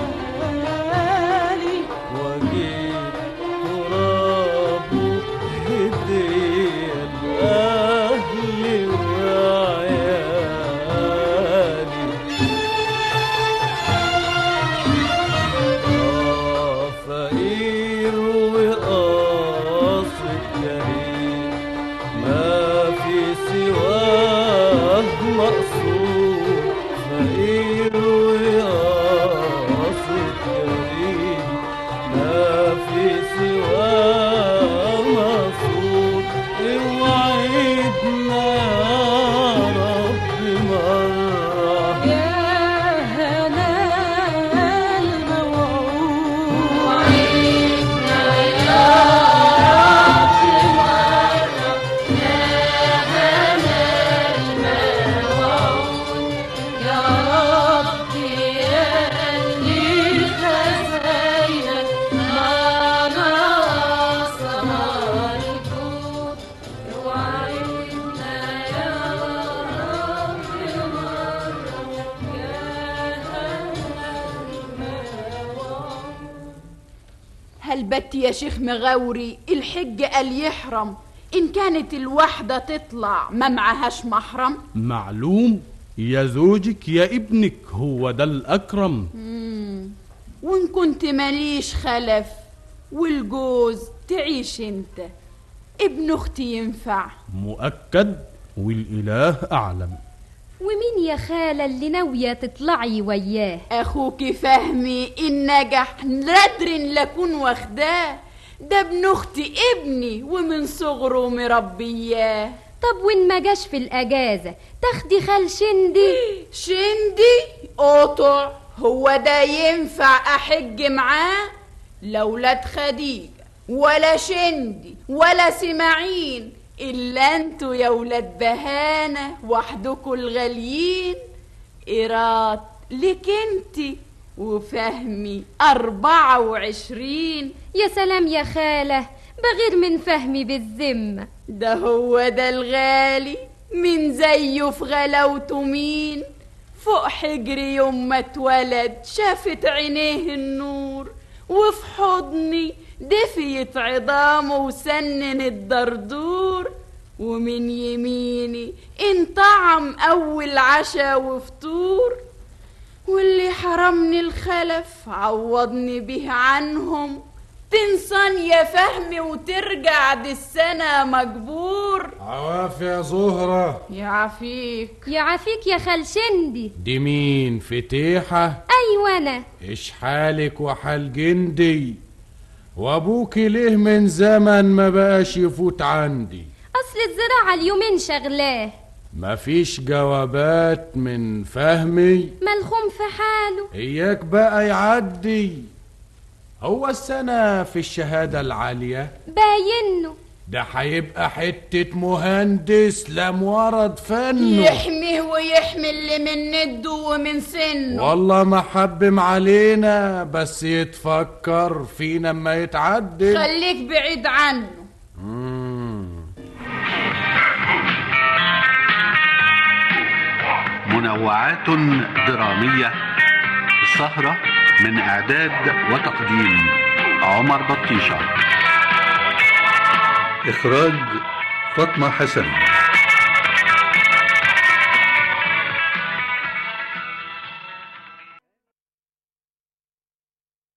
عالي واجيب ترابه هدية لأهلي وعيالي آه فقير وقاصد كريم ما في سواه مقصود فقير وقاصد كريم ما في سواه مقصود اوعدنا يا رب مرة يا هلا الموعود وعدنا يا رب مرة يا هلا الموعود يا رب يا اللي خزينك ما نصر الجود وعدنا يا رب هل بت يا شيخ مغاوري الحج قال يحرم إن كانت الواحدة تطلع ما معهاش محرم معلوم يا زوجك يا ابنك هو ده الأكرم مم. وإن كنت ماليش خلف والجوز تعيش انت ابن اختي ينفع مؤكد والإله أعلم ومين يا خالة اللي ناوية تطلعي وياه اخوك فهمي ان نجح ندر لكون واخداه ده ابن اختي ابني ومن صغره مربياه طب وين ما جاش في الأجازة تاخدي خال شندي شندي قطع هو ده ينفع احج معاه لا ولاد خديجه ولا شندي ولا سماعين الا انتوا يا ولاد بهانه وحدكوا الغاليين ايراد لك انتي وفهمي أربعة وعشرين يا سلام يا خالة بغير من فهمي بالذمة ده هو ده الغالي من زيه في غلاوته مين فوق حجري يوم ما اتولد شافت عينيه النور وفي حضني دفيت عظامه وسنن الدردور ومن يميني انطعم أول عشا وفطور واللي حرمني الخلف عوضني به عنهم تنسان يا فهمي وترجع دي السنة مجبور عواف يا زهرة يعافيك يعافيك يا خال شندي دي مين فتيحة أيوة أنا إيش حالك وحال جندي وأبوك ليه من زمن ما بقاش يفوت عندي أصل الزراعة اليومين شغلاه مفيش جوابات من فهمي ملخوم في حاله إياك بقى يعدي هو السنة في الشهادة العالية باينه ده هيبقى حتة مهندس لم ورد فنه يحميه ويحمي اللي من نده ومن سنه والله ما حبم علينا بس يتفكر فينا اما يتعدل خليك بعيد عنه مم. منوعات درامية السهرة من إعداد وتقديم عمر بطيشة إخراج فاطمة حسن